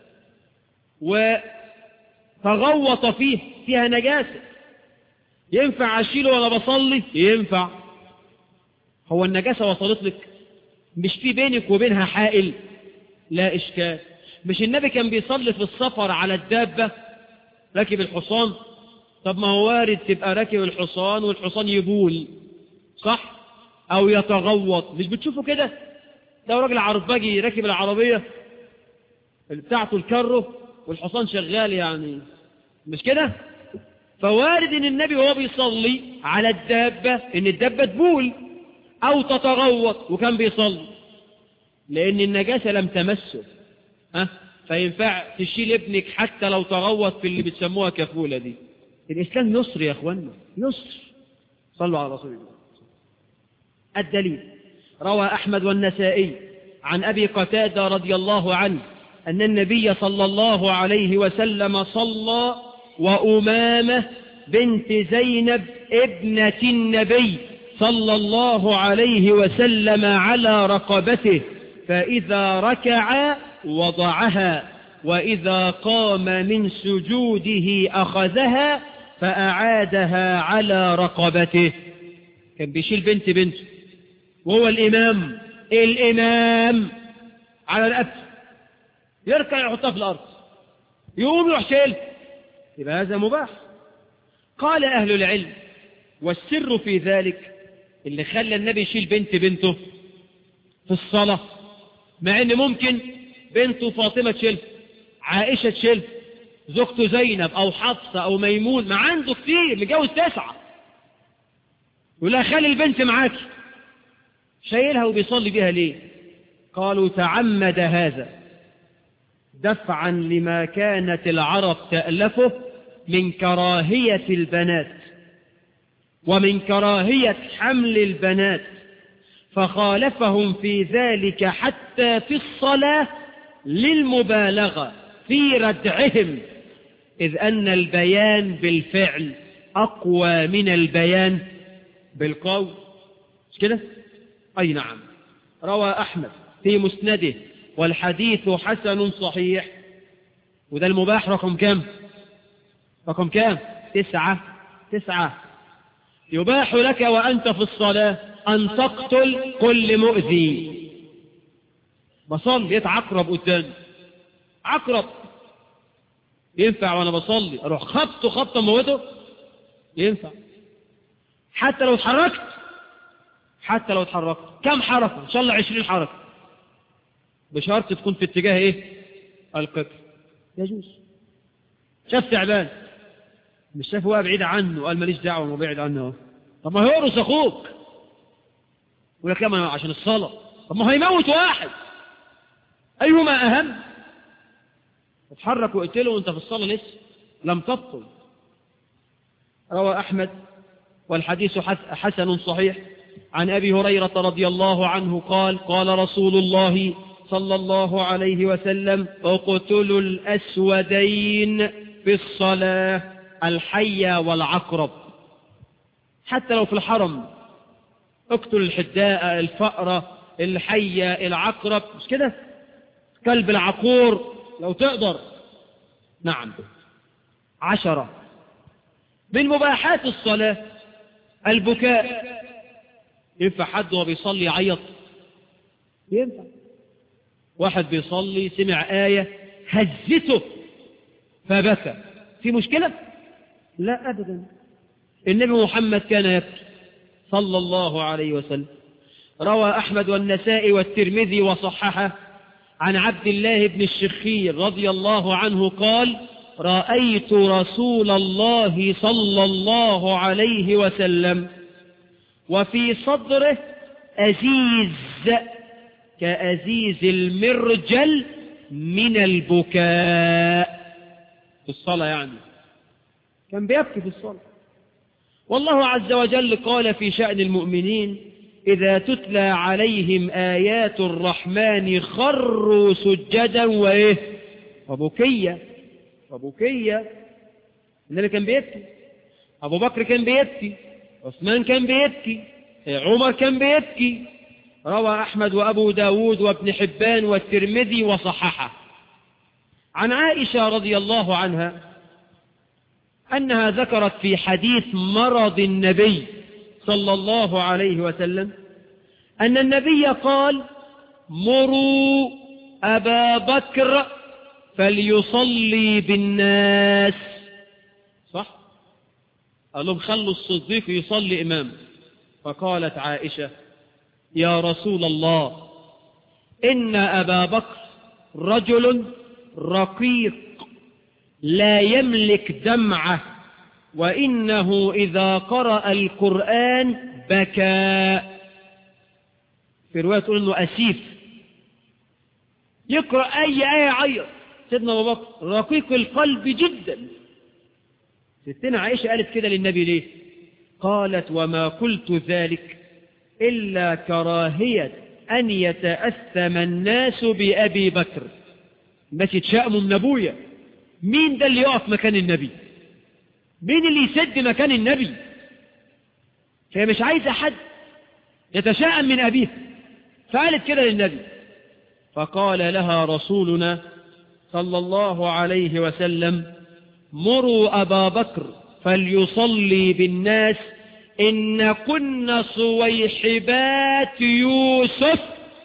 Speaker 2: وتغوط فيه فيها نجاسة ينفع اشيله ولا بصلي ينفع هو النجاسة وصلت لك مش في بينك وبينها حائل لا اشكال مش النبي كان بيصلي في السفر على الدابة راكب الحصان طب ما هو وارد تبقى راكب الحصان والحصان يبول صح او يتغوط مش بتشوفوا كده ده راجل عرباجي راكب العربية اللي بتاعته الكره والحصان شغال يعني مش كده فوارد ان النبي وهو بيصلي على الدابة ان الدابة تبول او تتغوط وكان بيصلي لان النجاسة لم تمسه ها فينفع تشيل ابنك حتى لو تغوط في اللي بتسموها كفولة دي الإسلام يسر يا أخوانا يسر صلوا على رسول الله الدليل روى أحمد والنسائي عن أبي قتادة رضي الله عنه أن النبي صلى الله عليه وسلم صلى وأمامة بنت زينب ابنة النبي صلى الله عليه وسلم على رقبته فإذا ركع وضعها وإذا قام من سجوده أخذها فأعادها على رقبته كان بيشيل بنت بنته وهو الإمام الإمام على رقبته يركع يحطها في الأرض يقوم يروح شيل يبقى هذا مباح قال أهل العلم والسر في ذلك اللي خلى النبي يشيل بنت بنته في الصلاة مع ان ممكن بنته فاطمة تشيل عائشة تشيل زوجته زينب او حفصة او ميمون ما عنده كتير متجوز تسعة يقول لها خلي البنت معاكي شايلها وبيصلي بيها ليه قالوا تعمد هذا دفعا لما كانت العرب تألفه من كراهية البنات ومن كراهية حمل البنات فخالفهم في ذلك حتى في الصلاة للمبالغة في ردعهم إذ أن البيان بالفعل أقوى من البيان بالقول مش كده؟ أي نعم روى أحمد في مسنده والحديث حسن صحيح وده المباح رقم كام رقم كام تسعة تسعة يباح لك وأنت في الصلاة أن تقتل كل مؤذي بصلي لقيت عقرب قدامي عقرب ينفع وأنا بصلي أروح خبطه خبطة موته ينفع حتى لو اتحركت حتى لو اتحركت كم حركة إن شاء الله عشرين حركة بشرط تكون في اتجاه ايه القبل يجوز شاف تعبان مش شاف هو بعيد عنه وقال ماليش دعوه ما بعيد عنه طب ما هيورث اخوك ولا كمان عشان الصلاه طب ما هيموت واحد ايهما اهم اتحرك واقتله وانت في الصلاه لسه لم تبطل روى احمد والحديث حسن صحيح عن ابي هريره رضي الله عنه قال قال رسول الله صلى الله عليه وسلم اقتلوا الأسودين في الصلاة الحية والعقرب حتى لو في الحرم اقتل الحداء الفأرة الحية العقرب مش كده كلب العقور لو تقدر نعم عشرة من مباحات الصلاة البكاء ينفع حد وهو بيصلي يعيط ينفع واحد بيصلي سمع آية هزته فبكى في مشكلة لا أبدا النبي محمد كان يبكي صلى الله عليه وسلم روى أحمد والنساء والترمذي وصححه عن عبد الله بن الشخير رضي الله عنه قال رأيت رسول الله صلى الله عليه وسلم وفي صدره أزيز كأزيز المرجل من البكاء في الصلاة يعني كان بيبكي في الصلاة والله عز وجل قال في شأن المؤمنين إذا تتلى عليهم آيات الرحمن خروا سجدا وإيه وبكية وبكية النبي كان بيبكي أبو بكر كان بيبكي عثمان كان بيبكي عمر كان بيبكي روى أحمد وأبو داود وابن حبان والترمذي وصححه عن عائشة رضي الله عنها أنها ذكرت في حديث مرض النبي صلى الله عليه وسلم أن النبي قال مروا أبا بكر فليصلي بالناس صح قال لهم خلوا الصديق يصلي إمام فقالت عائشة يا رسول الله إن أبا بكر رجل رقيق لا يملك دمعة وإنه إذا قرأ القرآن بكى في رواية تقول إنه أسيف يقرأ أي آية عيط سيدنا أبو بكر رقيق القلب جدا ستنا عائشة قالت كده للنبي ليه قالت وما قلت ذلك إلا كراهية أن يتأثم الناس بأبي بكر الناس يتشائموا من أبويا مين ده اللي يقف مكان النبي مين اللي يسد مكان النبي فهي مش عايزة حد يتشاءم من أبيه فقالت كده للنبي فقال لها رسولنا صلى الله عليه وسلم مروا أبا بكر فليصلي بالناس إن كن صويحبات يوسف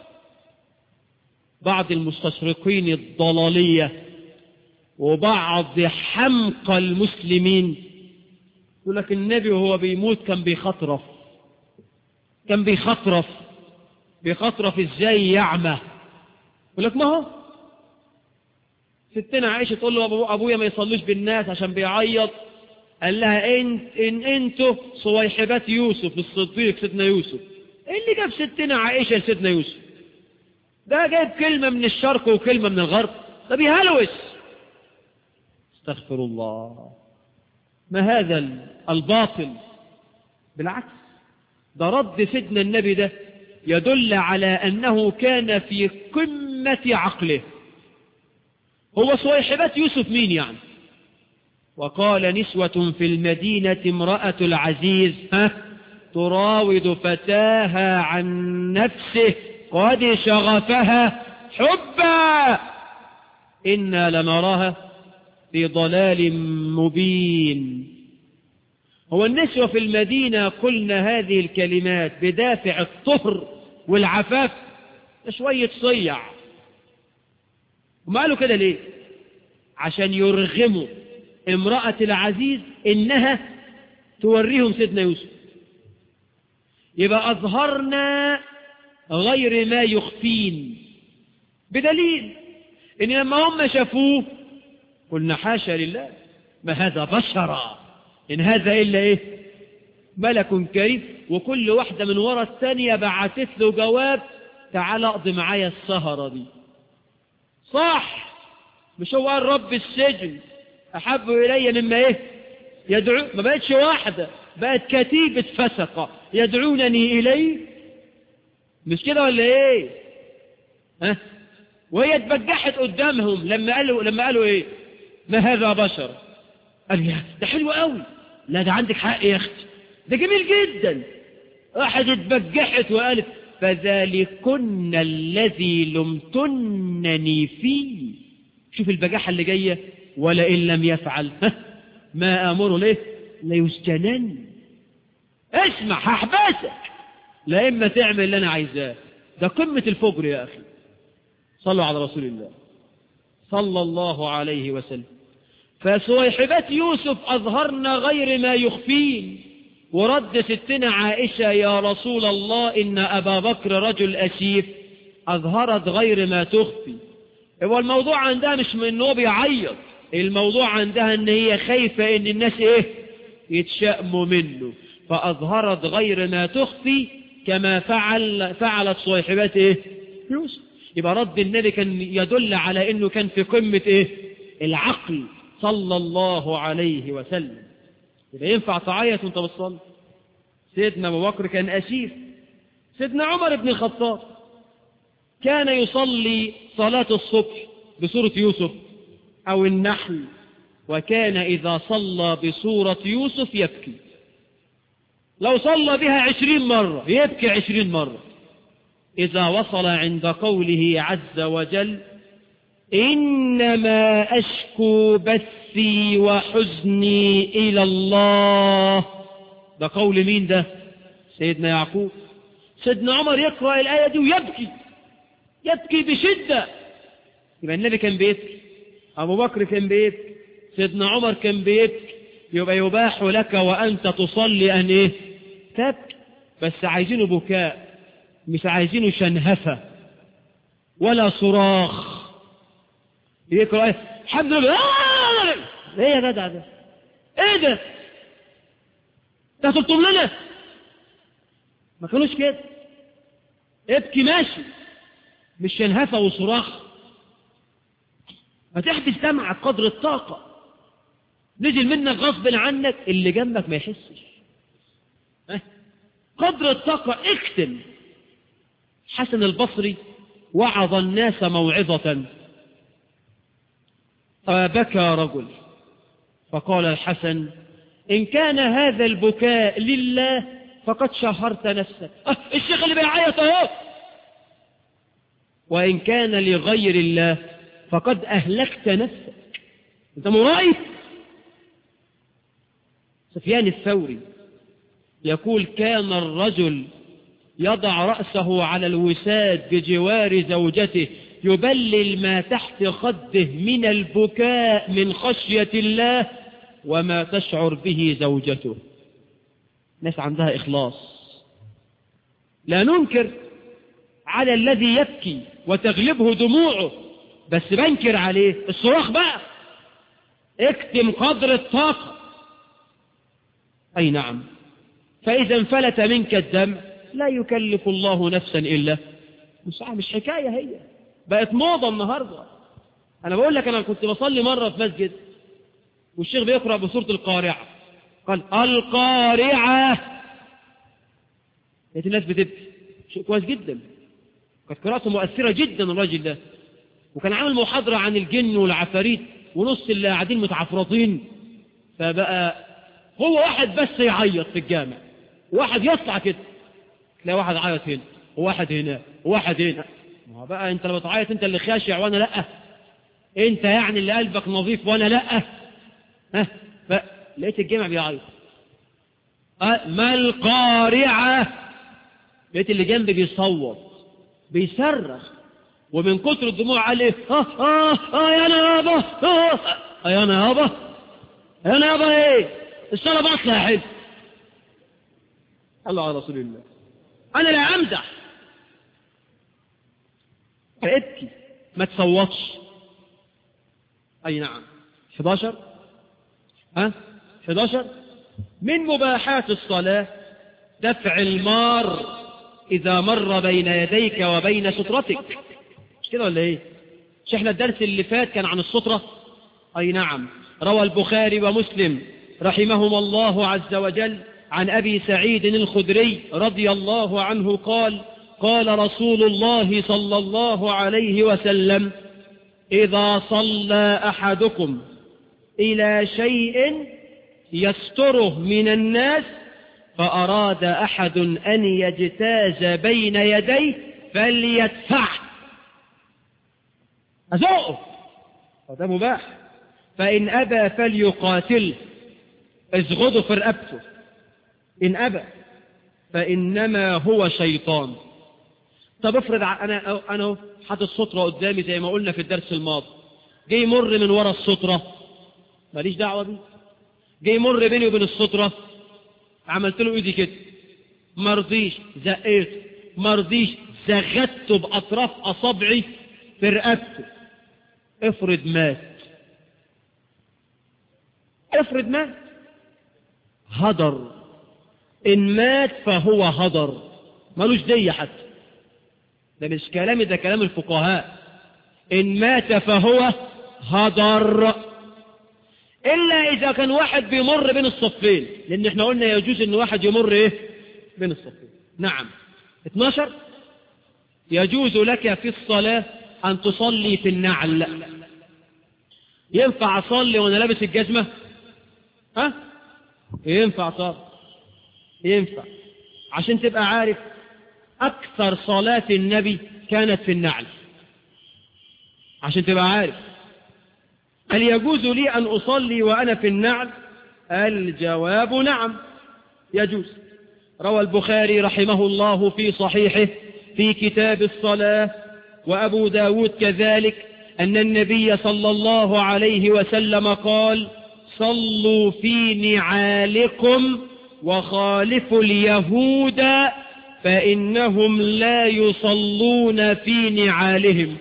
Speaker 2: بعض المستشرقين الضلالية وبعض حمقى المسلمين يقول لك النبي وهو بيموت كان بيخطرف كان بيخطرف بيخطرف ازاي يعمى يقول لك ما هو ستنا عائشة تقول له أبو أبويا ما يصليش بالناس عشان بيعيط قال لها انت ان انتوا صويحبات يوسف الصديق سيدنا يوسف ايه اللي جاب ستنا عائشة لسيدنا يوسف ده جايب كلمة من الشرق وكلمة من الغرب ده بيهلوس استغفر الله ما هذا الباطل بالعكس ده رد سيدنا النبي ده يدل على أنه كان في قمة عقله هو صويحبات يوسف مين يعني وقال نسوة في المدينة امرأة العزيز ها تراود فتاها عن نفسه قد شغفها حبا إنا لنراها في ضلال مبين هو النسوة في المدينة قلنا هذه الكلمات بدافع الطهر والعفاف شوية صيع وما قالوا كده ليه عشان يرغموا امرأة العزيز إنها توريهم سيدنا يوسف يبقى أظهرنا غير ما يخفين بدليل إن لما هم شافوه قلنا حاشا لله ما هذا بشرا إن هذا إلا إيه ملك كريم وكل واحدة من وراء الثانية بعثت له جواب تعال اقضي معايا السهرة دي صح مش هو قال رب السجن أحب إلي مما إيه يدعو ما بقتش واحدة بقت كتيبة فسقة يدعونني إليه مش كده ولا إيه ها وهي اتبجحت قدامهم لما قالوا لما قالوا إيه ما هذا بشر قال يا ده حلو قوي لا ده عندك حق يا أختي ده جميل جدا واحد اتبجحت وقالت فذلكن الذي لمتنني فيه شوف البجاحة اللي جاية ولئن لم يفعل ما أمره ليه ليسجنن اسمع هحبسك لا إما تعمل اللي أنا عايزاه ده قمة الفجر يا أخي صلوا على رسول الله صلى الله عليه وسلم فسويحبات يوسف أظهرنا غير ما يخفين ورد ستنا عائشة يا رسول الله إن أبا بكر رجل أسيف أظهرت غير ما تخفي هو الموضوع عندها مش من انه بيعيط الموضوع عندها ان هي خايفة ان الناس ايه يتشأموا منه فأظهرت غير ما تخفي كما فعل فعلت صيحبات ايه يوسف يبقى رد النبي كان يدل على انه كان في قمة ايه العقل صلى الله عليه وسلم يبقى ينفع تعيط وانت بتصلي سيدنا ابو بكر كان اسيف سيدنا عمر بن الخطاب كان يصلي صلاة الصبح بسورة يوسف أو النحل وكان إذا صلى بسورة يوسف يبكي لو صلى بها عشرين مرة يبكي عشرين مرة إذا وصل عند قوله عز وجل إنما أشكو بثي وحزني إلى الله ده قول مين ده سيدنا يعقوب سيدنا عمر يقرأ الآية دي ويبكي يبكي بشدة يبقى النبي كان بيبكي أبو بكر كان بيبكي سيدنا عمر كان بيبكي يبقى يباح لك وأنت تصلي أن إيه تبكي بس عايزينه بكاء مش عايزينه شنهفة ولا صراخ يقرأ إيه الحمد لله ايه يا جدع ده ايه ده ده تطلب لنا ما كانوش كده ابكي ماشي مش شنهفة وصراخ ما تحبس دمعك قدر الطاقة نزل منك غصب عنك اللي جنبك ما يحسش اه؟ قدر الطاقة اكتم حسن البصري وعظ الناس موعظة فبكى رجل فقال الحسن إن كان هذا البكاء لله فقد شهرت نفسك أه الشيخ اللي بيعيط اهو وإن كان لغير الله فقد أهلكت نفسك أنت مرائي سفيان الثوري يقول كان الرجل يضع رأسه على الوساد بجوار زوجته يبلل ما تحت خده من البكاء من خشية الله وما تشعر به زوجته ناس عندها إخلاص لا ننكر على الذي يبكي وتغلبه دموعه بس بنكر عليه الصراخ بقى اكتم قدر الطاقة أي نعم فإذا انفلت منك الدم لا يكلف الله نفسا إلا مش مش حكاية هي بقت موضة النهاردة أنا بقول لك أنا كنت بصلي مرة في مسجد والشيخ بيقرأ بسورة القارعة قال القارعة لقيت الناس بتبكي شيء كويس جدا كانت قراءته مؤثرة جدا الراجل ده وكان عامل محاضرة عن الجن والعفاريت ونص اللي قاعدين متعفرطين فبقى هو واحد بس يعيط في الجامع واحد يطلع كده تلاقي واحد عيط هنا وواحد هنا وواحد هنا ما هو بقى انت لما تعيط انت اللي خاشع وانا لا انت يعني اللي قلبك نظيف وانا لا ها فلقيت الجامع بيعيط أه ما القارعة لقيت اللي جنبي بيصوت بيصرخ ومن كتر الدموع عليه اه اه اه يا انا يابا اه اه يا انا يابا يا انا يابا ايه الصلاة باطلة يا حلو الله على رسول الله انا لا امزح فابكي ما تصوتش اي نعم 11 ها 11 من مباحات الصلاة دفع المار إذا مر بين يديك وبين سترتك مش كده ولا ايه مش احنا الدرس اللي فات كان عن السترة اي نعم روى البخاري ومسلم رحمهما الله عز وجل عن أبي سعيد الخدري رضي الله عنه قال قال رسول الله صلى الله عليه وسلم إذا صلى أحدكم إلى شيء يستره من الناس فأراد أحد أن يجتاز بين يديه فليدفعه أزوقه هذا مباح فإن أبى فليقاتل ازغضه في رقبته إن أبى فإنما هو شيطان طب افرض أنا أنا حاطط سترة قدامي زي ما قلنا في الدرس الماضي جاي يمر من ورا السترة ماليش دعوة بيه جاي يمر بيني وبين السترة عملت له ايدي كده مرضيش زقيت مرضيش زغدته بأطراف أصابعي في رقبته افرض مات افرض مات هدر إن مات فهو هدر ملوش دية حتى ده مش كلامي ده كلام الفقهاء إن مات فهو هدر إلا إذا كان واحد بيمر بين الصفين لأن احنا قلنا يجوز إن واحد يمر إيه بين الصفين نعم 12 يجوز لك في الصلاة أن تصلي في النعل ينفع أصلي وأنا لابس الجزمة ها ينفع طب ينفع عشان تبقى عارف أكثر صلاة النبي كانت في النعل عشان تبقى عارف هل يجوز لي أن أصلي وأنا في النعل الجواب نعم يجوز روى البخاري رحمه الله في صحيحه في كتاب الصلاة وأبو داود كذلك أن النبي صلى الله عليه وسلم قال صلوا في نعالكم وخالفوا اليهود فإنهم لا يصلون في نعالهم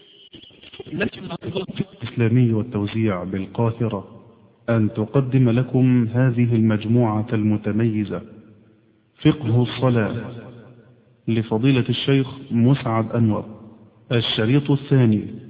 Speaker 1: الإسلامي والتوزيع بالقاهرة أن تقدم لكم هذه المجموعة المتميزة فقه الصلاة لفضيلة الشيخ مسعد أنور الشريط الثاني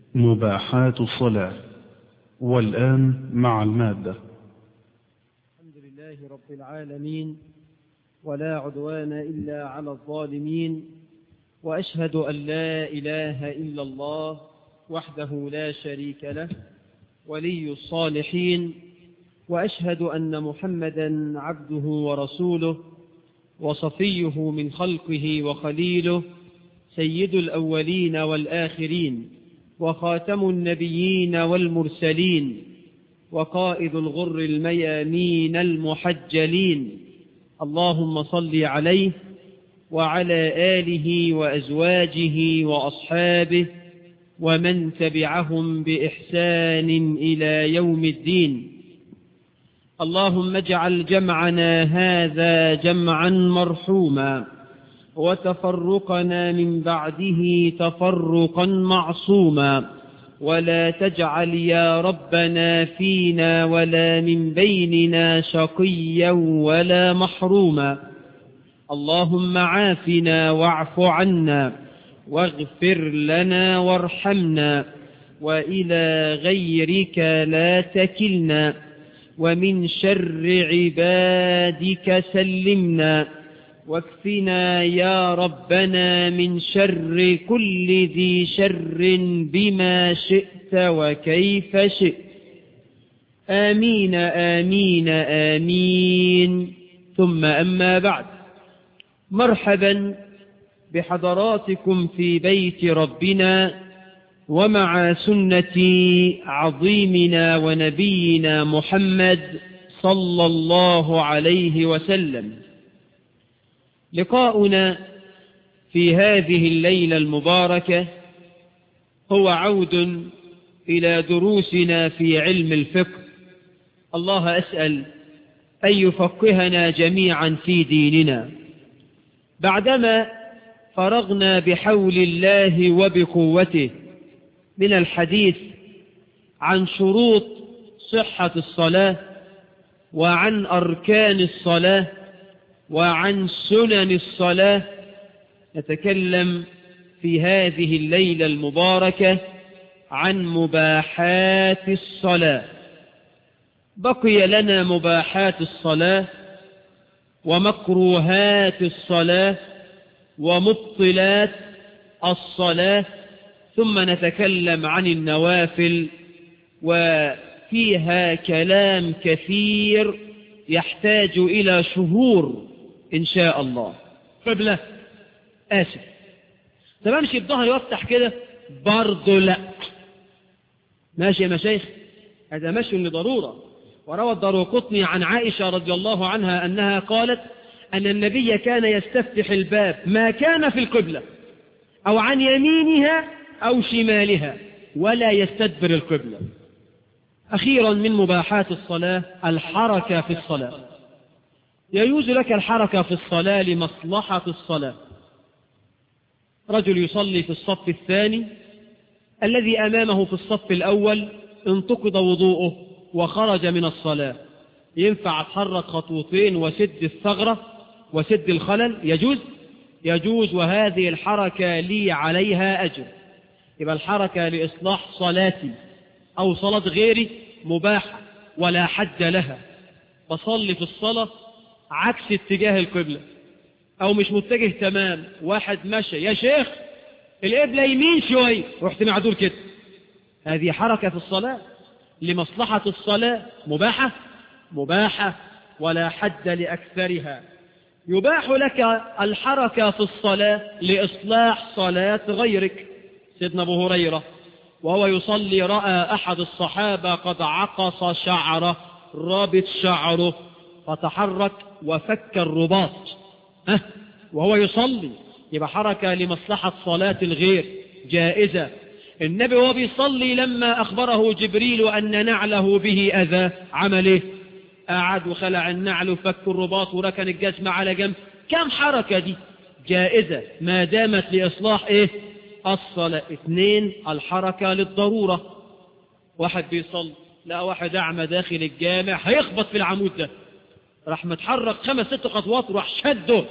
Speaker 1: مباحات الصلاة والآن مع المادة
Speaker 2: الحمد لله رب العالمين ولا عدوان إلا على الظالمين وأشهد أن لا إله إلا الله وحده لا شريك له ولي الصالحين وأشهد أن محمدا عبده ورسوله وصفيه من خلقه وخليله سيد الأولين والآخرين وخاتم النبيين والمرسلين وقائد الغر الميامين المحجلين اللهم صل عليه وعلى آله وأزواجه وأصحابه ومن تبعهم بإحسان إلى يوم الدين اللهم اجعل جمعنا هذا جمعا مرحوما وتفرقنا من بعده تفرقا معصوما ولا تجعل يا ربنا فينا ولا من بيننا شقيا ولا محروما اللهم عافنا واعف عنا واغفر لنا وارحمنا وإلى غيرك لا تكلنا ومن شر عبادك سلمنا واكفنا يا ربنا من شر كل ذي شر بما شئت وكيف شئت آمين آمين آمين ثم أما بعد مرحبا بحضراتكم في بيت ربنا ومع سنة عظيمنا ونبينا محمد صلى الله عليه وسلم لقاؤنا في هذه الليلة المباركة هو عود إلى دروسنا في علم الفقه الله أسأل أن يفقهنا جميعا في ديننا بعدما فرغنا بحول الله وبقوته من الحديث عن شروط صحة الصلاة وعن أركان الصلاة وعن سنن الصلاة نتكلم في هذه الليلة المباركة عن مباحات الصلاة بقي لنا مباحات الصلاة ومكروهات الصلاة ومبطلات الصلاة ثم نتكلم عن النوافل وفيها كلام كثير يحتاج إلى شهور إن شاء الله قبلة آسف طب أمشي بظهري وافتح كده برضه لا ماشي يا مشايخ هذا مشي لضرورة وروى الدروقطني عن عائشة رضي الله عنها أنها قالت أن النبي كان يستفتح الباب ما كان في القبلة أو عن يمينها أو شمالها ولا يستدبر القبلة أخيرا من مباحات الصلاة الحركة في الصلاة يجوز لك الحركة في الصلاة لمصلحة الصلاة رجل يصلي في الصف الثاني الذي أمامه في الصف الأول انتقض وضوءه وخرج من الصلاة ينفع اتحرك خطوتين وسد الثغرة وسد الخلل يجوز يجوز وهذه الحركة لي عليها أجر يبقى الحركة لإصلاح صلاتي أو صلاة غيري مباحة ولا حد لها بصلي في الصلاة عكس اتجاه القبلة أو مش متجه تمام واحد مشى يا شيخ القبلة يمين شوية رحت معدول كده هذه حركة في الصلاة لمصلحة الصلاة مباحة مباحة ولا حد لأكثرها يباح لك الحركة في الصلاة لإصلاح صلاة غيرك سيدنا أبو هريرة وهو يصلي رأى أحد الصحابة قد عقص شعره رابط شعره فتحرك وفك الرباط ها وهو يصلي يبقى حركة لمصلحة صلاة الغير جائزة النبي وهو بيصلي لما أخبره جبريل أن نعله به أذى عمل إيه قعد وخلع النعل وفك الرباط وركن الجسم على جنب كم حركة دي جائزة ما دامت لإصلاح إيه الصلاة اثنين الحركة للضرورة واحد بيصلي لا واحد أعمى داخل الجامع هيخبط في العمود ده راح متحرك خمس ست خطوات وراح شده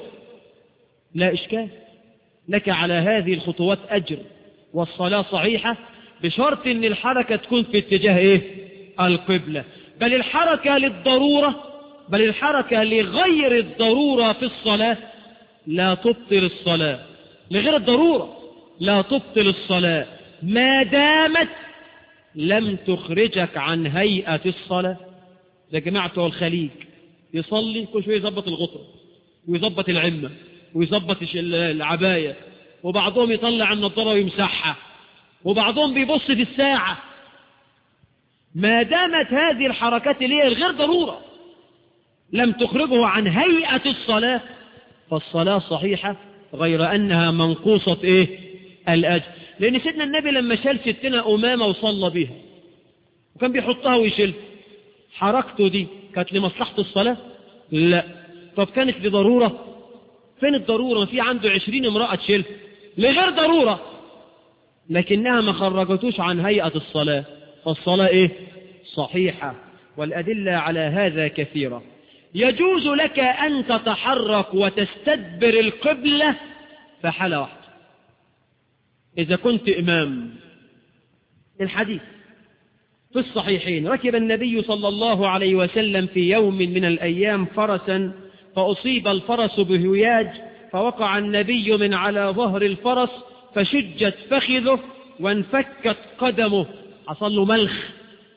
Speaker 2: لا إشكال لك على هذه الخطوات أجر والصلاة صحيحة بشرط ان الحركة تكون في اتجاه ايه القبلة بل الحركة للضرورة بل الحركة لغير الضرورة في الصلاة لا تبطل الصلاة لغير الضرورة لا تبطل الصلاة ما دامت لم تخرجك عن هيئة الصلاة ده جماعة الخليج يصلي كل شوية يظبط الغطرة ويظبط العمة ويظبط العباية وبعضهم يطلع النظارة ويمسحها وبعضهم بيبص في الساعة ما دامت هذه الحركات اللي هي الغير ضرورة لم تخرجه عن هيئة الصلاة فالصلاة صحيحة غير أنها منقوصة إيه الأجر لأن سيدنا النبي لما شال ستنا أمامة وصلى بها وكان بيحطها ويشيل حركته دي كانت لمصلحة الصلاة لا طب كانت لضرورة فين الضرورة في عنده عشرين امرأة تشيل لغير ضرورة لكنها ما خرجتوش عن هيئة الصلاة فالصلاة ايه صحيحة والأدلة على هذا كثيرة يجوز لك أن تتحرك وتستدبر القبلة في حالة واحدة إذا كنت إمام الحديث في الصحيحين ركب النبي صلى الله عليه وسلم في يوم من الأيام فرسا فأصيب الفرس بهياج فوقع النبي من على ظهر الفرس فشجت فخذه وانفكت قدمه حصل له ملخ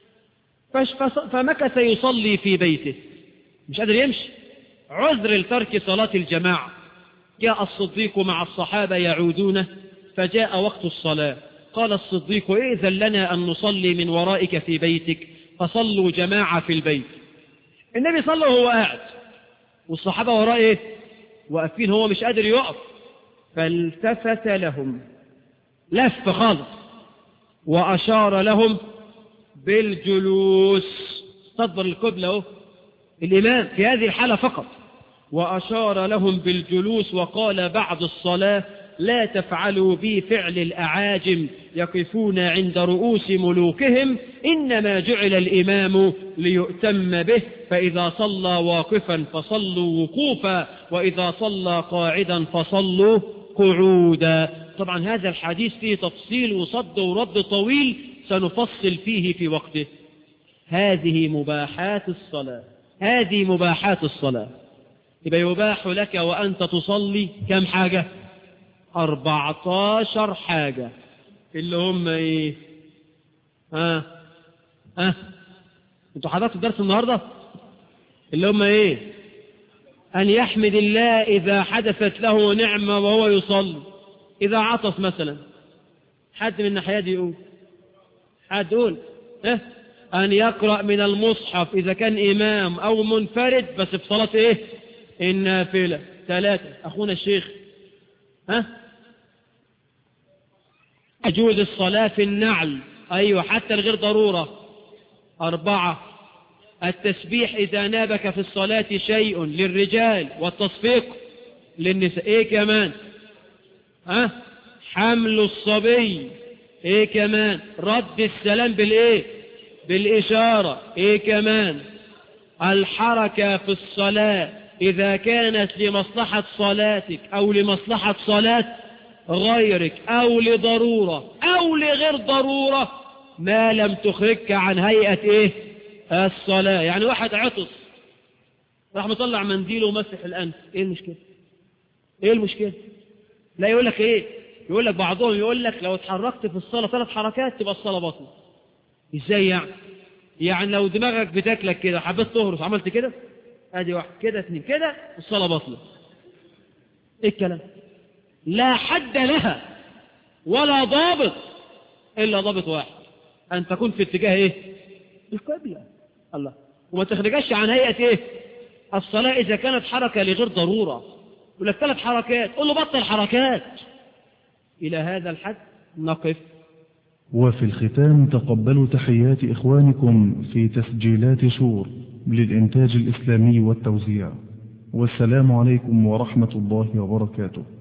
Speaker 2: فمكث يصلي في بيته مش قادر يمشي عذر لترك صلاة الجماعة جاء الصديق مع الصحابة يعودون فجاء وقت الصلاة قال الصديق إذن لنا أن نصلي من ورائك في بيتك فصلوا جماعة في البيت النبي صلى وهو قاعد والصحابة وراه إيه واقفين هو مش قادر يقف فالتفت لهم لف خالص وأشار لهم بالجلوس استدبر القبلة اهو الإمام في هذه الحالة فقط وأشار لهم بالجلوس وقال بعد الصلاة لا تفعلوا بي فعل الأعاجم يقفون عند رؤوس ملوكهم إنما جعل الإمام ليؤتم به فإذا صلى واقفا فصلوا وقوفا وإذا صلى قاعدا فصلوا قعودا طبعا هذا الحديث فيه تفصيل وصد ورد طويل سنفصل فيه في وقته هذه مباحات الصلاة هذه مباحات الصلاة يبقى يباح لك وأنت تصلي كم حاجة أربعتاشر حاجة اللي هم ايه ها ها انتوا حضرتوا الدرس النهاردة اللي هم ايه أن يحمد الله إذا حدثت له نعمة وهو يصلي إذا عطس مثلا حد من الناحية دي يقول حد يقول اه أن يقرأ من المصحف إذا كان إمام أو منفرد بس في صلاة إيه النافلة ثلاثة أخونا الشيخ ها أجوز الصلاة في النعل أيوة حتى الغير ضرورة أربعة التسبيح إذا نابك في الصلاة شيء للرجال والتصفيق للنساء إيه كمان ها حمل الصبي إيه كمان رد السلام بالإيه بالإشارة إيه كمان الحركة في الصلاة إذا كانت لمصلحة صلاتك أو لمصلحة صلاة غيرك أو لضرورة أو لغير ضرورة ما لم تخرجك عن هيئة إيه الصلاة يعني واحد عطس راح مطلع منديله ومسح الأنف إيه المشكلة إيه المشكلة لا يقول لك إيه يقول لك بعضهم يقول لك لو اتحركت في الصلاة ثلاث حركات تبقى الصلاة بطلة إزاي يعني يعني لو دماغك بتاكلك كده حبيت تهرس عملت كده ادي واحد كده اثنين كده الصلاة بطلة ايه الكلام لا حد لها ولا ضابط الا ضابط واحد ان تكون في اتجاه ايه القبلة الله وما تخرجش عن هيئة ايه الصلاة اذا كانت حركة لغير ضرورة يقول لك ثلاث حركات قول له بطل حركات الى هذا الحد نقف
Speaker 1: وفي الختام تقبلوا تحيات إخوانكم في تسجيلات شور للإنتاج الإسلامي والتوزيع والسلام عليكم ورحمة الله وبركاته